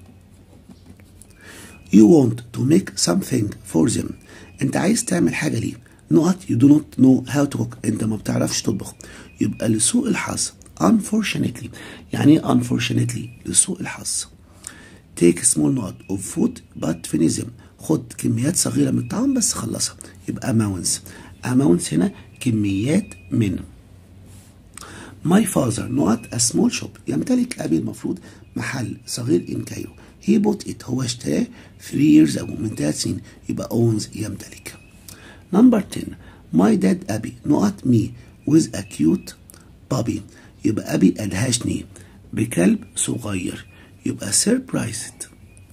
You want to make something for them انت عايز تعمل حاجة ليه نقط you do not know how to cook انت ما بتعرفش تطبخ يبقى لسوء الحظ unfortunately يعني ايه unfortunately لسوء الحظ take small نقط of food but finish them خد كميات صغيرة من الطعام بس خلصها يبقى amounts amounts هنا كميات من My father نقط a small shop يمتلك أبي المفروض محل صغير in كايرو he bought it هو اشتراه 3 years ago من 3 سنين يبقى owns يمتلك number 10 my dad أبي نقط me with a cute puppy يبقى أبي أدهشني بكلب صغير يبقى surprised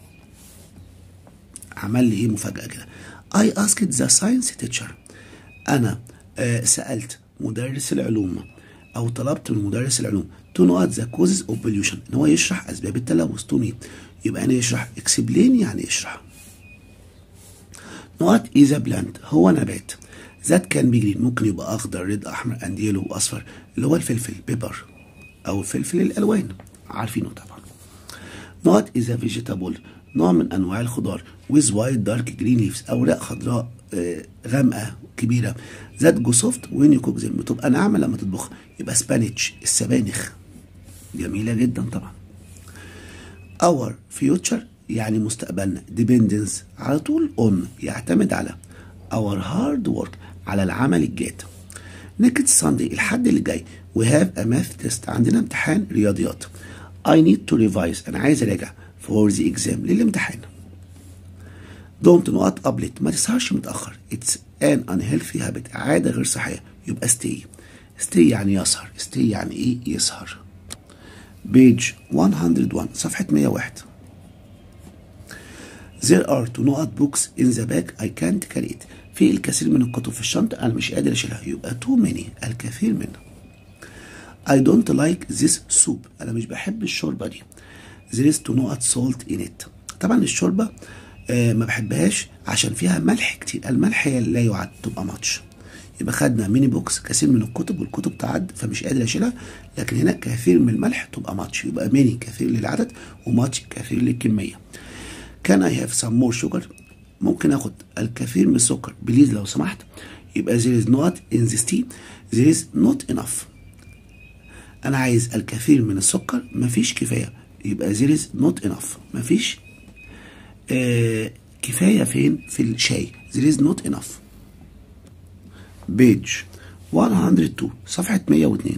عمل لي ايه مفاجأة كده I asked the science teacher أنا آه سألت مدرس العلوم أو طلبت من مدرس العلوم to know the causes of pollution إن هو يشرح أسباب التلوث to me يبقى أنا يشرح explain يعني يشرح نقط is a plant هو نبات ذات كان بيجري ممكن يبقى أخضر ريد أحمر أند يلو وأصفر اللي هو الفلفل بيبر أو الفلفل الألوان عارفينه طبعا نقط is a vegetable نوع من أنواع الخضار with white dark green leaves أوراق خضراء آه، غامقة كبيرة ذات جو سوفت وين يو كوك زي بتبقى ناعمة لما تطبخ يبقى سبانيتش السبانخ جميلة جدا طبعا our future يعني مستقبلنا dependence على طول on يعتمد على our hard work على العمل الجاد next Sunday الحد اللي جاي we have a math test عندنا امتحان رياضيات I need to revise أنا عايز أراجع for the exam للامتحان don't نقط قبلت ما تسهرش متأخر it's an unhealthy habit عادة غير صحية يبقى stay stay يعني يسهر stay يعني ايه يسهر page 101 صفحة 101 There are two نقط books in the bag I can't carry it في الكثير من الكتب في الشنطة أنا مش قادر أشيلها يبقى too many الكثير منها I don't like this soup أنا مش بحب الشوربة دي There is two نقط salt in it طبعا الشوربة آه ما بحبهاش عشان فيها ملح كتير الملح هي لا يعد تبقى ماتش يبقى خدنا ميني بوكس كثير من الكتب والكتب تعد فمش قادر اشيلها لكن هنا كثير من الملح تبقى ماتش يبقى ميني كثير للعدد وماتش كثير للكميه كان اي هاف سم مور شوجر ممكن اخد الكثير من السكر بليز لو سمحت يبقى there is not in this tea there is not enough انا عايز الكثير من السكر مفيش كفايه يبقى there is not enough مفيش آه كفايه فين في الشاي there is not enough بيج 102 صفحة 102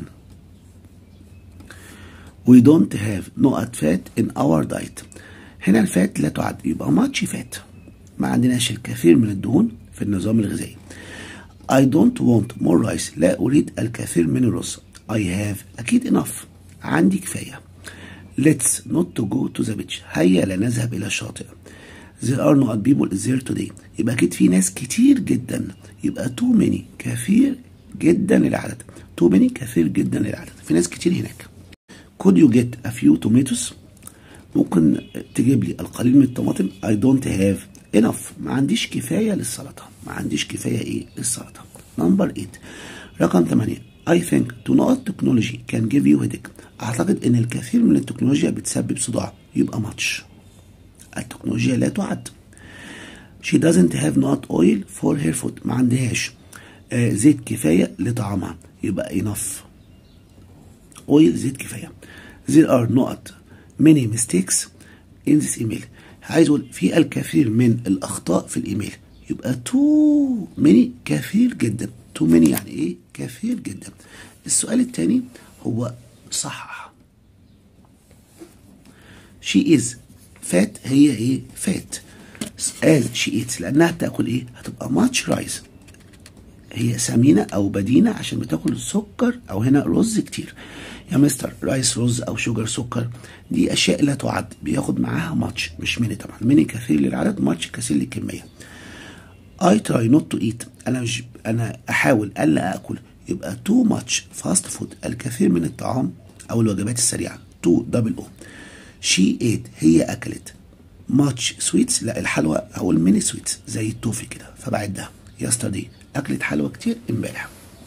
We don't have نقط فات in our diet هنا الفات لا تعد يبقى ماتش فات ما عندناش الكثير من الدهون في النظام الغذائي I don't want more rice لا أريد الكثير من الرز I have أكيد enough عندي كفاية Let's not to go to the beach هيا لا نذهب إلى الشاطئ There are not people there today يبقى أكيد في ناس كتير جدا يبقى too many كثير جدا للعدد too many كثير جدا للعدد في ناس كتير هناك Could you get a few tomatoes ممكن تجيب لي القليل من الطماطم I don't have enough ما عنديش كفاية للسلطة ما عنديش كفاية إيه للسلطة نمبر 8 رقم 8 I think to know technology can give you headache أعتقد إن الكثير من التكنولوجيا بتسبب صداع يبقى ماتش التكنولوجيا لا تعد she doesn't have not oil for her food ما عندهاش آه زيت كفاية لطعامها يبقى enough oil زيت كفاية there are not many mistakes in this email عايز اقول في الكثير من الاخطاء في الايميل يبقى too many كثير جدا too many يعني ايه كثير جدا السؤال الثاني هو صحح she is فات هي ايه فات as she eats لانها بتاكل ايه هتبقى much rice هي سمينة أو بدينة عشان بتاكل سكر أو هنا رز كتير يا مستر رايس رز أو شوجر سكر دي أشياء لا تعد بياخد معاها ماتش مش ميني طبعا ميني كثير للعدد ماتش كثير للكمية I try not to eat أنا مش أنا أحاول ألا أكل يبقى too much fast food الكثير من الطعام أو الوجبات السريعة to double O she ate هي أكلت much sweets لا الحلوى أو الميني سويتس زي التوفي كده فبعدها yesterday أكلت حلوى كتير امبارح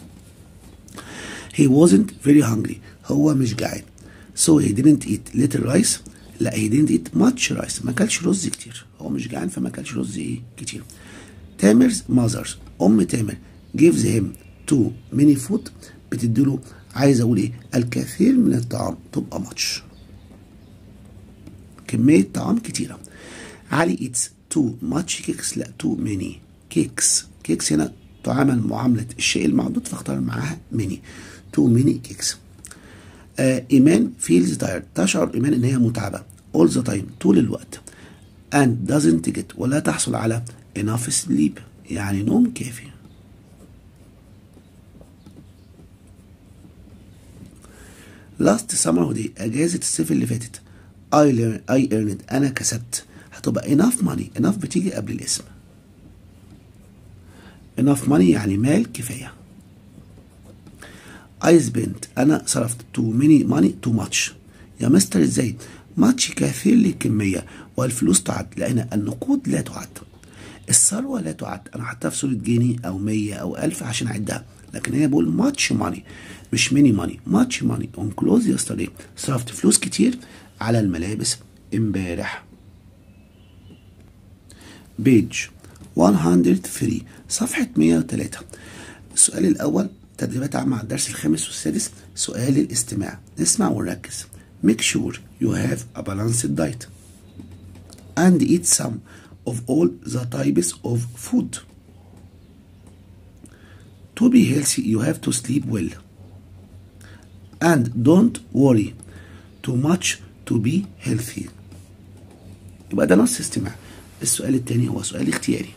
he wasn't very hungry هو مش جعان so he didn't eat little rice لا he didn't eat much rice ما كلش رز كتير هو مش جعان فما كلش رز ايه كتير تامر's mother ام تامر gives him too many food بتديله عايز اقول ايه الكثير من الطعام تبقى much كمية طعام كتيرة علي eats too much cakes لا too many cakes كيكس هنا تعامل معاملة الشيء المعدود فاختار معاها ميني تو ميني كيكس آه إيمان feels tired تشعر إيمان إن هي متعبة all the time طول الوقت and doesn't get ولا تحصل على enough sleep يعني نوم كافي last summer holiday أجازة الصيف اللي فاتت I, learned, I earned أنا كسبت هتبقى enough money enough بتيجي قبل الاسم enough money يعني مال كفاية I spent أنا صرفت too many money too much يا مستر ازاي much كثير للكمية والفلوس تعد لأن النقود لا تعد الثروة لا تعد أنا حطها في صورة جنيه أو مية أو ألف عشان أعدها لكن هي بقول much money مش many money much money on clothes yesterday صرفت فلوس كتير على الملابس امبارح بيج 103 صفحة 103 السؤال الأول تدريبات عامة على الدرس الخامس والسادس سؤال الاستماع نسمع ونركز make sure you have a balanced diet and eat some of all the types of food to be healthy you have to sleep well and don't worry too much to be healthy يبقى ده نص استماع السؤال الثاني هو سؤال اختياري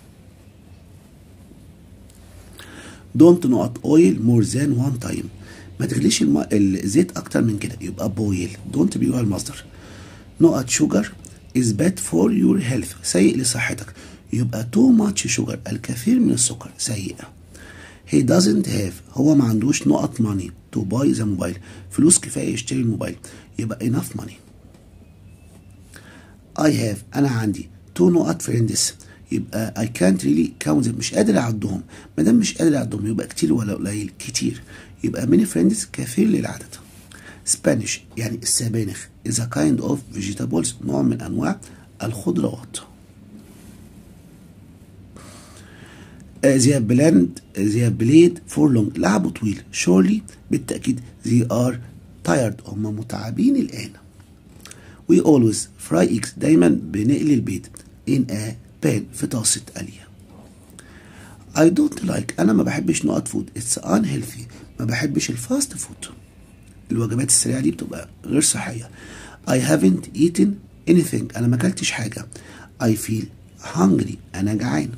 don't not oil more than one time ما تغليش الم... الزيت اكتر من كده يبقى بويل don't بيقول المصدر not sugar is bad for your health سيء لصحتك يبقى too much sugar الكثير من السكر سيء he doesn't have هو ما عندوش نقط money to buy the mobile فلوس كفايه يشتري الموبايل يبقى enough money I have انا عندي two نقط friends يبقى I can't really count them مش قادر اعدهم ما دام مش قادر اعدهم يبقى كتير ولا قليل كتير يبقى many friends كثير للعدد Spanish يعني السبانخ is a kind of vegetables نوع من انواع الخضروات they have planned they have played for long لعبوا طويل surely بالتأكيد they are tired هم متعبين الآن we always fry eggs دايما بنقلي البيض in a pan في طاسة قلية I don't like أنا ما بحبش نقط فود it's unhealthy ما بحبش الفاست فود الوجبات السريعة دي بتبقى غير صحية I haven't eaten anything أنا ما أكلتش حاجة I feel hungry أنا جعان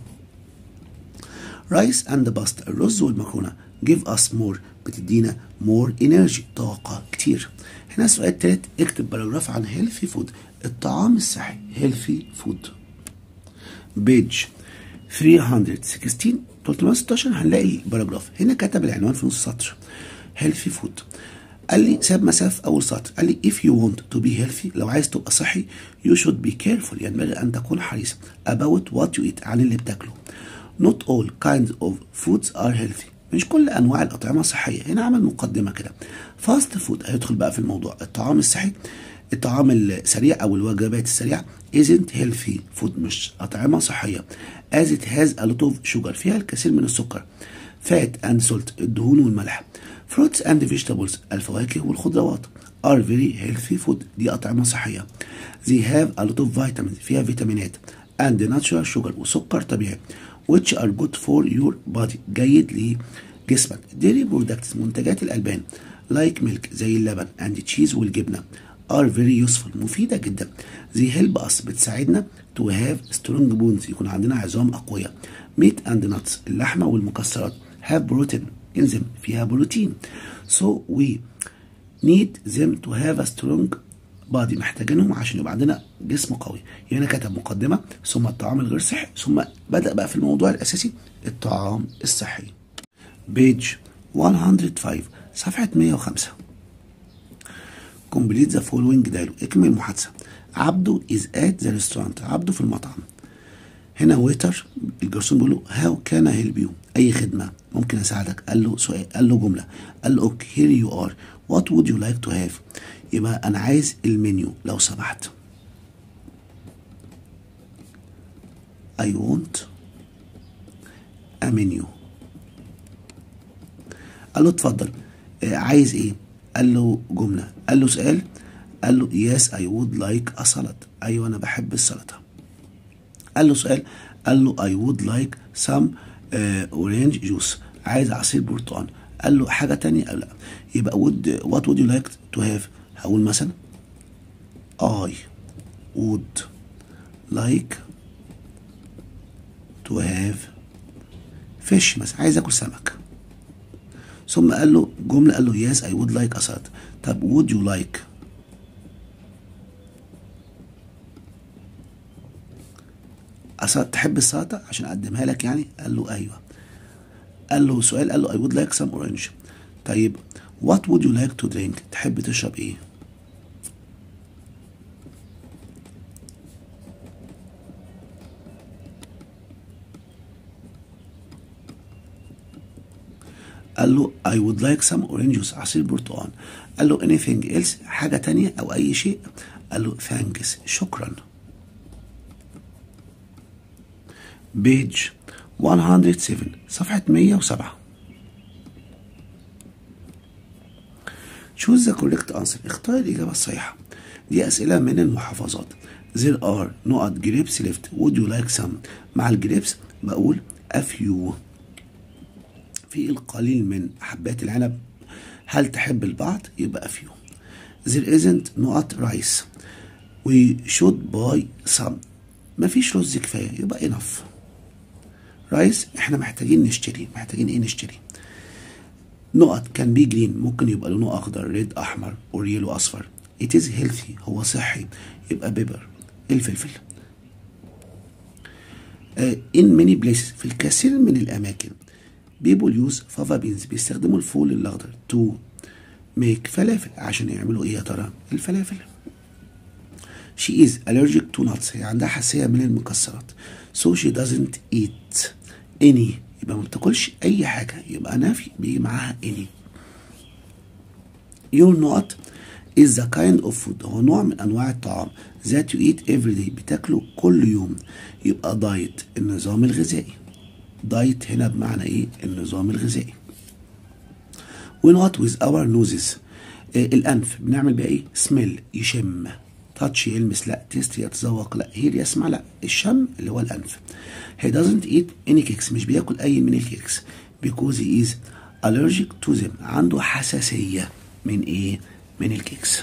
رايس اند باستا الرز والمكرونه give us more بتدينا more energy طاقة كتير هنا السؤال التالت اكتب باراجراف عن healthy food الطعام الصحي healthy food بيج 316 316 هنلاقي باراجراف هنا كتب العنوان في نص سطر healthy food قال لي ساب مسافة في أول سطر قال لي if you want to be healthy لو عايز تبقى صحي you should be careful ينبغي أن تكون حريص about what you eat عن اللي بتاكله not all kinds of foods are healthy مش كل انواع الاطعمه صحيه هنا عمل مقدمه كده فاست فود هيدخل بقى في الموضوع الطعام الصحي الطعام السريع او الوجبات السريعه isn't healthy food مش اطعمه صحيه as it has a lot of sugar فيها الكثير من السكر fat and salt الدهون والملح fruits and vegetables الفواكه والخضروات are very healthy food دي اطعمه صحيه they have a lot of vitamins فيها فيتامينات and natural sugar وسكر طبيعي which are good for your body جيد لجسمك dairy products منتجات الألبان like milk زي اللبن and cheese والجبنة are very useful مفيدة جدا they help us بتساعدنا to have strong bones يكون عندنا عظام أقوياء meat and nuts اللحمة والمكسرات have protein in them فيها بروتين so we need them to have a strong body محتاجينهم عشان يبقى عندنا جسم قوي هنا كتب مقدمة ثم الطعام الغير صحي ثم بدأ بقى في الموضوع الأساسي الطعام الصحي بيج 105 صفحة 105 complete the following dialogue اكمل المحادثة عبده is at the restaurant عبده في المطعم هنا ويتر الجرسون بيقول له هاو كان هيلب يو اي خدمه ممكن اساعدك قال له سؤال قال له جمله قال له اوكي هير يو ار وات وود يو لايك تو هاف يبقى انا عايز المنيو لو سمحت I want a menu قال له اتفضل آه، عايز ايه قال له جمله قال له سؤال قال له yes I would like a salad ايوه انا بحب السلطه قال له سؤال قال له I would like some uh, orange juice عايز عصير برتقال قال له حاجة تانية قال لا يبقى would what would you like to have هقول مثلا I would like to have fish مثلا عايز اكل سمك ثم قال له جملة قال له yes I would like a salad طب would you like أسا تحب السلطة عشان أقدمها لك يعني قال له أيوه قال له سؤال قال له I would like some orange طيب what would you like to drink تحب تشرب إيه قال له I would like some orange juice عصير برتقال قال له anything else حاجة تانية أو أي شيء قال له thanks شكرا بيج 107 صفحة 107 choose the correct answer اختار الإجابة الصحيحة دي أسئلة من المحافظات there are نقط grapes left would you like some مع الجريبس بقول a few في القليل من حبات العنب هل تحب البعض يبقى a few there isn't نقط rice we should buy some مفيش رز كفاية يبقى enough رايس احنا محتاجين نشتري محتاجين ايه نشتري نقط كان بي جرين ممكن يبقى لونه اخضر ريد احمر اور يلو اصفر it is healthy هو صحي يبقى بيبر الفلفل uh, in many places في الكثير من الاماكن people use fava beans بيستخدموا الفول الاخضر to make فلافل عشان يعملوا ايه يا ترى الفلافل she is allergic to nuts هي عندها حساسية من المكسرات so she doesn't eat any يبقى ما بتاكلش اي حاجة يبقى نافي بيجي معاها any your nut is the kind of food هو نوع من انواع الطعام that you eat every day بتاكله كل يوم يبقى دايت النظام الغذائي دايت هنا بمعنى ايه النظام الغذائي ونوت with our noses آه الانف بنعمل بيها ايه سميل يشم تاتش يلمس لا تيست يتذوق لا هير يسمع لا الشم اللي هو الانف he doesn't eat any cakes مش بياكل اي من الكيكس because he is allergic to them عنده حساسية من ايه من الكيكس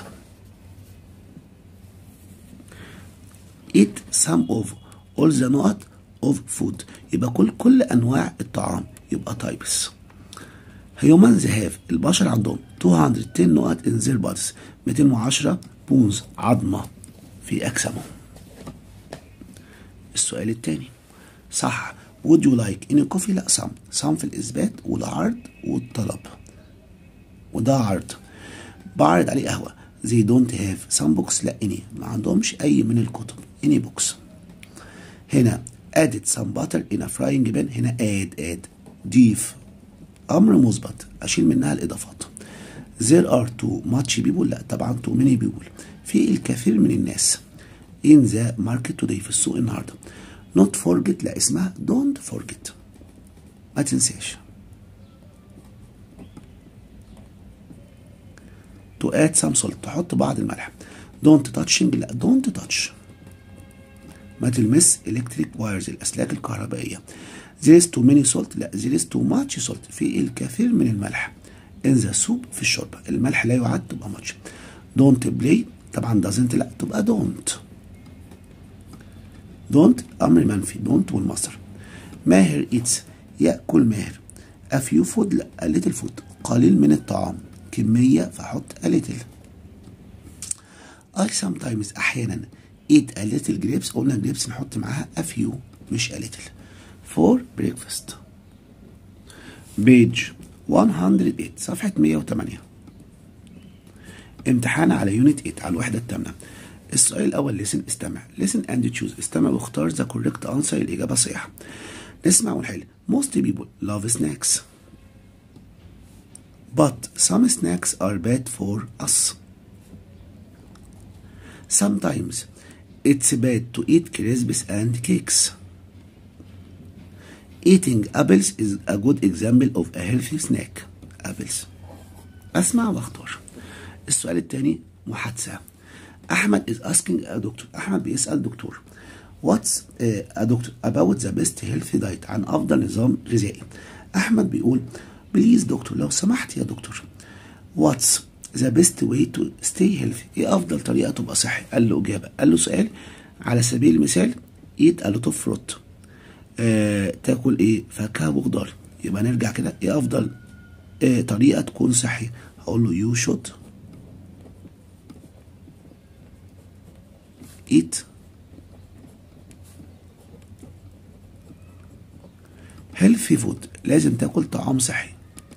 eat some of all the nut of food يبقى كل كل انواع الطعام يبقى types humans have البشر عندهم 210 نقط in their bodies 210 بونز عظمة في أجسامهم السؤال الثاني صح would you like any coffee لا some some في الإثبات والعرض والطلب وده عرض بعرض عليه قهوة they don't have some books لا any ما عندهمش أي من الكتب any books هنا added some butter in a frying pan هنا add add ضيف أمر مثبت أشيل منها الإضافات there are too much people لا طبعا too many people في الكثير من الناس in the market today في السوق النهارده not forget لا اسمها don't forget ما تنساش to add some salt تحط بعض الملح don't touching لا don't touch ما تلمس electric wires الأسلاك الكهربائية there is too many salt لا there is too much salt في الكثير من الملح in the soup في الشوربة الملح لا يعد تبقى much don't play طبعا doesn't لا تبقى don't don't أمر منفي don't والمصدر ماهر eats يأكل ماهر a few food لا a little food قليل من الطعام كمية فحط a little I sometimes أحيانا eat a little grapes قلنا grapes نحط معاها a few مش a little for breakfast page 108 صفحة 108 امتحان على يونت 8 على الوحدة الثامنة السؤال الأول listen استمع listen and choose استمع واختار the correct answer الإجابة الصحيحة نسمع ونحل most people love snacks but some snacks are bad for us sometimes it's bad to eat crisps and cakes eating apples is a good example of a healthy snack apples اسمع واختار السؤال الثاني محادثة أحمد is asking a doctor أحمد بيسأل دكتور what's uh, a doctor about the best healthy diet عن أفضل نظام غذائي أحمد بيقول بليز دكتور لو سمحت يا دكتور what's the best way to stay healthy ايه أفضل طريقة تبقى صحي قال له إجابة قال له سؤال على سبيل المثال eat a lot of fruit آه تاكل ايه فاكهة وخضار يبقى نرجع كده ايه أفضل آه طريقة تكون صحي هقول له you should eat healthy food لازم تاكل طعام صحي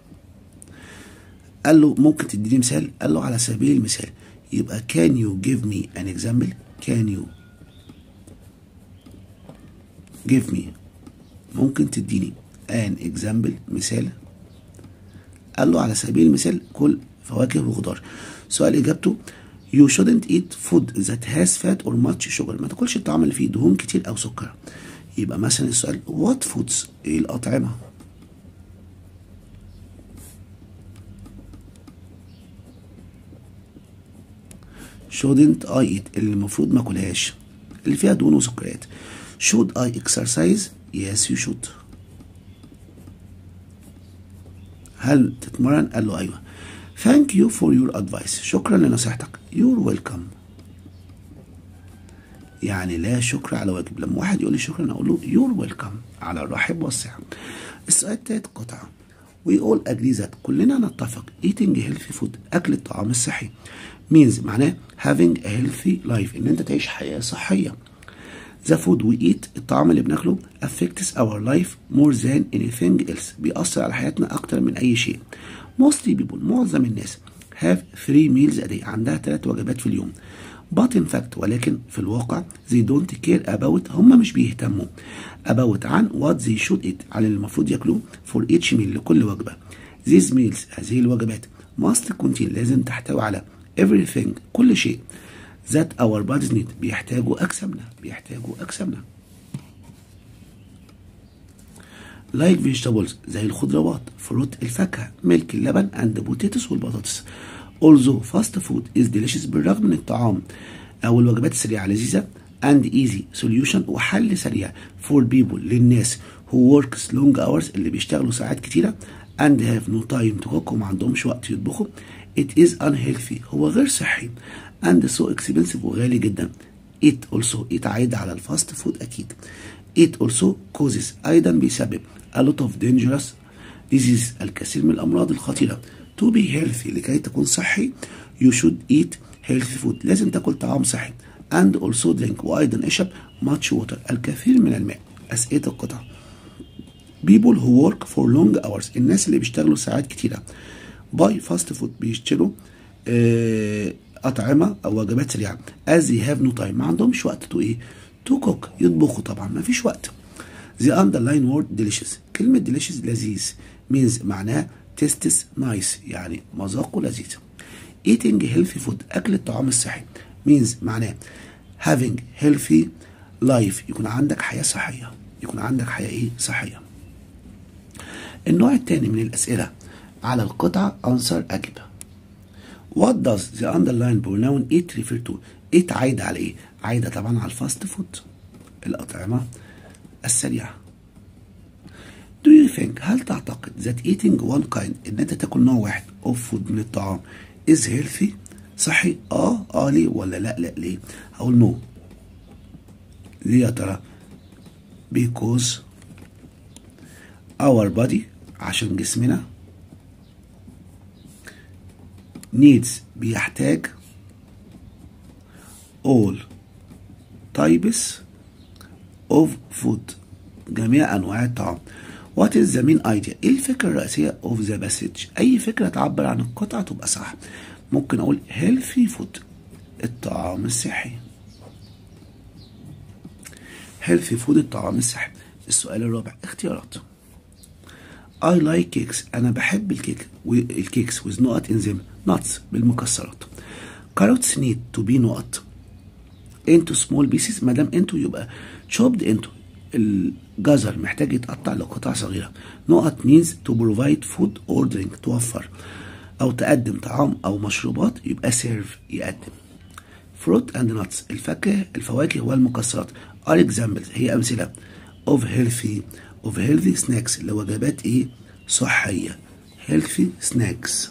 قال له ممكن تديني مثال قال له على سبيل المثال يبقى can you give me an example can you give me ممكن تديني an example مثال قال له على سبيل المثال كل فواكه وخضار سؤال اجابته you shouldn't eat food that has fat or much sugar ما تاكلش الطعام اللي فيه دهون كتير او سكر يبقى مثلا السؤال what foods ايه الاطعمه shouldn't I eat اللي المفروض ما اكلهاش اللي فيها دهون وسكريات should I exercise yes you should هل تتمرن قال له ايوه thank you for your advice شكرا لنصيحتك you're welcome يعني لا شكر على واجب لما واحد يقول لي شكرا اقول له you're welcome على الرحب والسعه السؤال التالت قطعه we all agree that كلنا نتفق eating healthy food اكل الطعام الصحي means معناه having a healthy life ان انت تعيش حياه صحيه The food we eat الطعام اللي بناكله affects our life more than anything else بيأثر على حياتنا أكتر من أي شيء. Most people معظم الناس have three meals a day عندها ثلاث وجبات في اليوم. But in fact ولكن في الواقع they don't care about هم مش بيهتموا about عن what they should eat عن اللي المفروض ياكلوه for each meal لكل وجبة. These meals هذه الوجبات must contain لازم تحتوي على everything كل شيء that our bodies need بيحتاجوا أجسامنا بيحتاجوا أجسامنا like vegetables زي الخضروات فروت الفاكهة ملك اللبن and potatoes والبطاطس although fast food is delicious بالرغم من الطعام أو الوجبات السريعة لذيذة and easy solution وحل سريع for people للناس who works long hours اللي بيشتغلوا ساعات كتيرة and have no time to cook وما عندهمش وقت يطبخوا it is unhealthy هو غير صحي and so expensive وغالي جدا it also it عايد على الفاست فود أكيد it also causes أيضا بيسبب a lot of dangerous diseases الكثير من الأمراض الخطيرة to be healthy لكي تكون صحي you should eat healthy food لازم تاكل طعام صحي and also drink وأيضا اشرب much water الكثير من الماء أسئلة القطع people who work for long hours الناس اللي بيشتغلوا ساعات كتيرة باي فاست فود بيشتروا آه أطعمة أو وجبات سريعة as they have no time ما عندهمش وقت تو إيه تو كوك يطبخوا طبعا ما فيش وقت the underline word delicious كلمة delicious لذيذ means معناها tastes nice يعني مذاقه لذيذ eating healthy food أكل الطعام الصحي means معناه having healthy life يكون عندك حياة صحية يكون عندك حياة إيه صحية النوع الثاني من الأسئلة على القطعة answer أجب What does the underlined pronoun eat refer to eat عايدة على إيه عايدة طبعا على الفاست فود الأطعمة السريعة Do you think هل تعتقد that eating one kind إن أنت تاكل نوع واحد of food من الطعام is healthy صحي اه اه ليه ولا لا لا ليه هقول نو ليه يا ترى because our body عشان جسمنا needs بيحتاج all types of food جميع انواع الطعام What is the main idea؟ ايه الفكرة الرئيسية of the passage؟ أي فكرة تعبر عن القطعة تبقى صح. ممكن أقول healthy food الطعام الصحي. healthy food الطعام الصحي. السؤال الرابع اختيارات. I like cakes أنا بحب الكيك الكيكس with nut in them nuts بالمكسرات. carrots need to be nut into small pieces ما دام into يبقى chopped into الجزر محتاج يتقطع لقطع صغيرة نقط means to provide food or drink توفر أو تقدم طعام أو مشروبات يبقى serve يقدم fruit and nuts الفاكهة الفواكه والمكسرات are examples هي أمثلة of healthy of healthy snacks لوجبات إيه صحية healthy snacks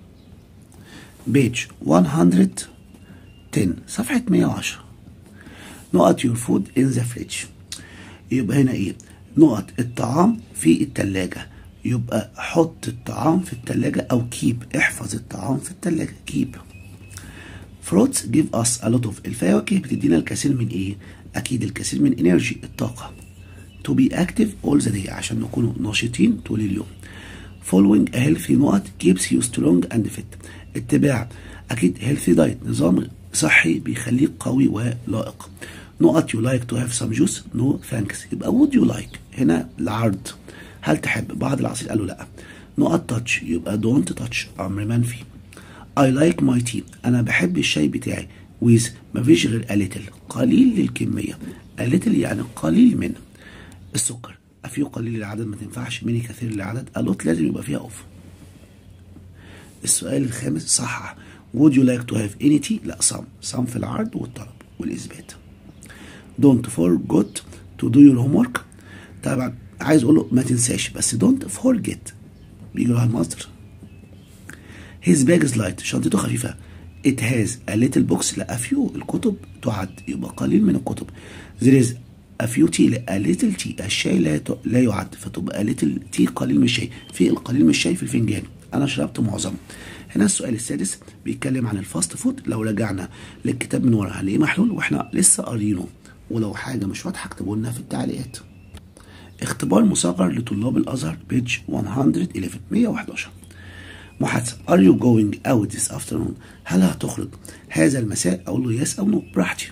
page 110 صفحة 110 نقط your food in the fridge يبقى هنا ايه نقط الطعام في التلاجة يبقى حط الطعام في التلاجة او كيب احفظ الطعام في التلاجة كيب fruits give us a lot of الفواكه بتدينا الكثير من ايه اكيد الكثير من energy الطاقة to be active all the day عشان نكون ناشطين طول اليوم following a healthy نقط keeps you strong and fit اتباع اكيد healthy diet نظام صحي بيخليك قوي ولائق نقط you like to have some juice no thanks يبقى would you like هنا العرض هل تحب بعض العصير قالوا لا نقط touch يبقى don't touch أمر منفي I like my tea أنا بحب الشاي بتاعي with مفيش غير a little قليل للكمية a little يعني قليل من السكر أفيه قليل العدد ما تنفعش مني كثير العدد a lot لازم يبقى فيها اوف السؤال الخامس صحح would you like to have any tea لا some some في العرض والطلب والإثبات don't forget to do your homework طبعا عايز اقول له ما تنساش بس don't forget بيجي له المصدر his bag is light شنطته خفيفة it has a little box لا a few الكتب تعد يبقى قليل من الكتب there is a few tea لا a little tea الشاي لا يت... لا يعد فتبقى a little tea قليل من الشاي في القليل من الشاي في الفنجان انا شربت معظمه هنا السؤال السادس بيتكلم عن الفاست فود لو رجعنا للكتاب من ورا هنلاقيه محلول واحنا لسه قارينه ولو حاجة مش واضحة اكتبوا لنا في التعليقات اختبار مصغر لطلاب الأزهر بيج 111 111 محادثة Are you going out this afternoon هل هتخرج هذا المساء أقول له يس أو نو براحتي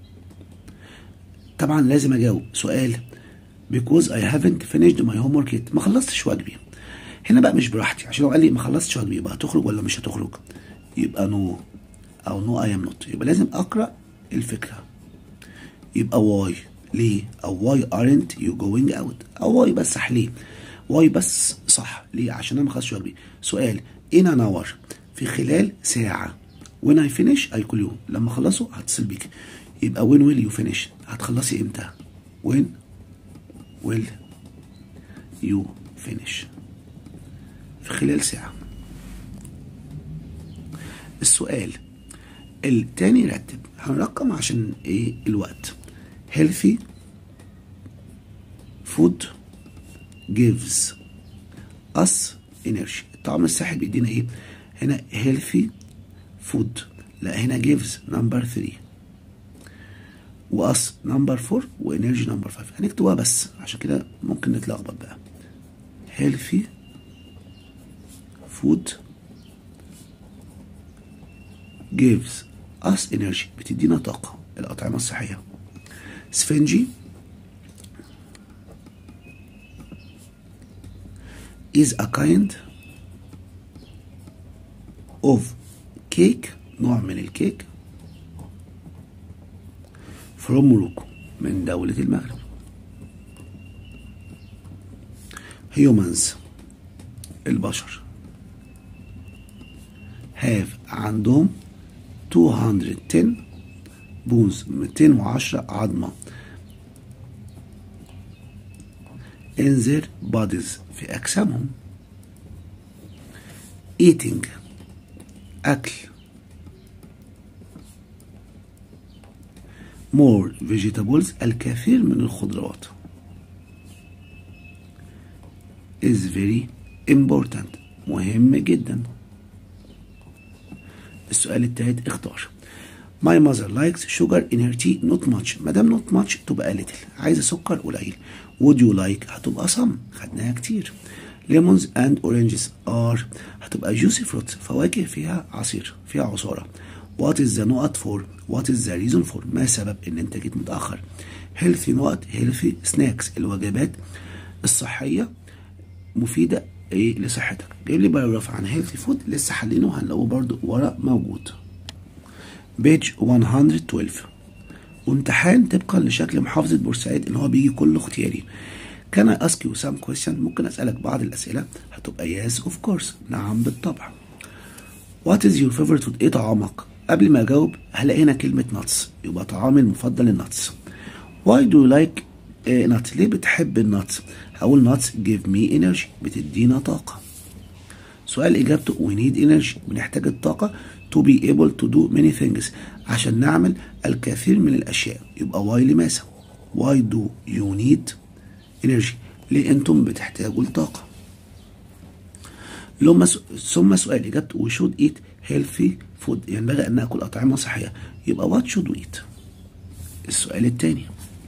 طبعا لازم أجاوب سؤال because I haven't finished my homework yet ما خلصتش واجبي هنا بقى مش براحتي عشان لو قال لي ما خلصتش واجبي يبقى هتخرج ولا مش هتخرج يبقى نو أو نو I am not يبقى لازم أقرأ الفكرة يبقى واي ليه او واي aren't you going out او واي بس صح ليه واي بس صح ليه عشان انا ما خدتش واجبي سؤال in an hour في خلال ساعة when I finish I call you لما اخلصه هتصل بيك يبقى when will you finish هتخلصي امتى when will you finish في خلال ساعة السؤال التاني رتب هنرقم عشان ايه الوقت healthy food gives us energy الطعام الصحي بيدينا ايه هنا healthy food لا هنا gives number 3 واس نمبر 4 وانرجي نمبر 5 هنكتبها بس عشان كده ممكن نتلخبط بقى healthy food gives us energy بتدينا طاقة الأطعمة الصحية سفنجي is a kind of cake نوع من الكيك from Morocco من دولة المغرب humans البشر have عندهم 210 بونز 210 عظمة in their bodies في أجسامهم eating أكل more vegetables الكثير من الخضروات is very important مهم جدا السؤال التالت اختار My mother likes sugar in her tea not much ما دام not much تبقى little عايزة سكر قليل would you like هتبقى some خدناها كتير lemons and oranges are هتبقى juicy fruits فواكه فيها عصير فيها عصارة what is the نقط for what is the reason for ما سبب ان انت جيت متأخر healthy نقط healthy snacks الوجبات الصحية مفيدة ايه لصحتك جايب لي بايوجراف عن هيلثي فود لسه حلينه هنلاقوه برضو ورا موجود بيج 112 وامتحان طبقا لشكل محافظة بورسعيد ان هو بيجي كله اختياري كان I ask you some question ممكن اسألك بعض الاسئلة هتبقى yes of course نعم بالطبع What is your favorite food ايه طعامك قبل ما اجاوب هلاقي هنا كلمة nuts يبقى طعامي المفضل النتس Why do you like nuts ليه بتحب النتس هقول nuts give me energy بتدينا طاقة سؤال إجابته we need energy بنحتاج الطاقة to be able to do many things عشان نعمل الكثير من الأشياء يبقى why لماذا why do you need energy ليه أنتم بتحتاجوا الطاقة لما ثم سؤال إجابته we should eat healthy food ينبغي أن نأكل أطعمة صحية يبقى what should we eat السؤال الثاني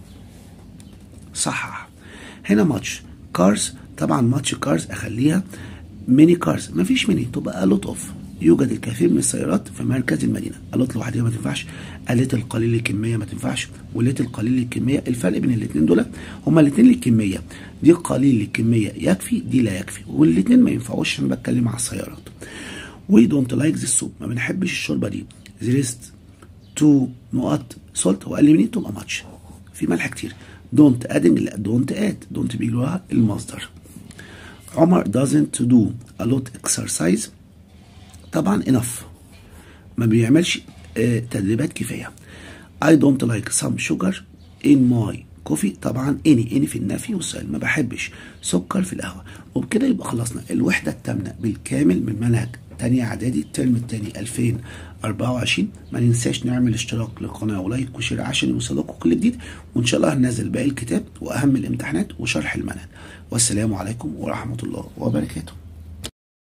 صحح هنا ماتش كارز طبعا ماتش كارز اخليها ميني كارز مفيش ميني تبقى لوت اوف يوجد الكثير من السيارات في مركز المدينه الوت لوحدها ما تنفعش قلت القليل الكميه ما تنفعش وليت القليل الكميه الفرق بين الاثنين دول هما الاثنين للكميه دي قليل الكميه يكفي دي لا يكفي والاثنين ما ينفعوش انا بتكلم على السيارات وي دونت لايك ذا سوب ما بنحبش الشوربه دي زيرست تو نقط سولت واقل من تبقى ماتش في ملح كتير دونت ادنج لا دونت اد دونت بيجي وراها المصدر عمر doesn't do a lot exercise طبعا enough ما بيعملش آه تدريبات كفاية I don't like some sugar in my coffee طبعا any any في النفي والسؤال ما بحبش سكر في القهوة وبكده يبقى خلصنا الوحدة الثامنة بالكامل من منهج تانية اعدادي الترم التاني 2024 ما ننساش نعمل اشتراك للقناة ولايك وشير عشان يوصلكم كل جديد وان شاء الله هننزل باقي الكتاب واهم الامتحانات وشرح المنهج والسلام عليكم ورحمة الله وبركاته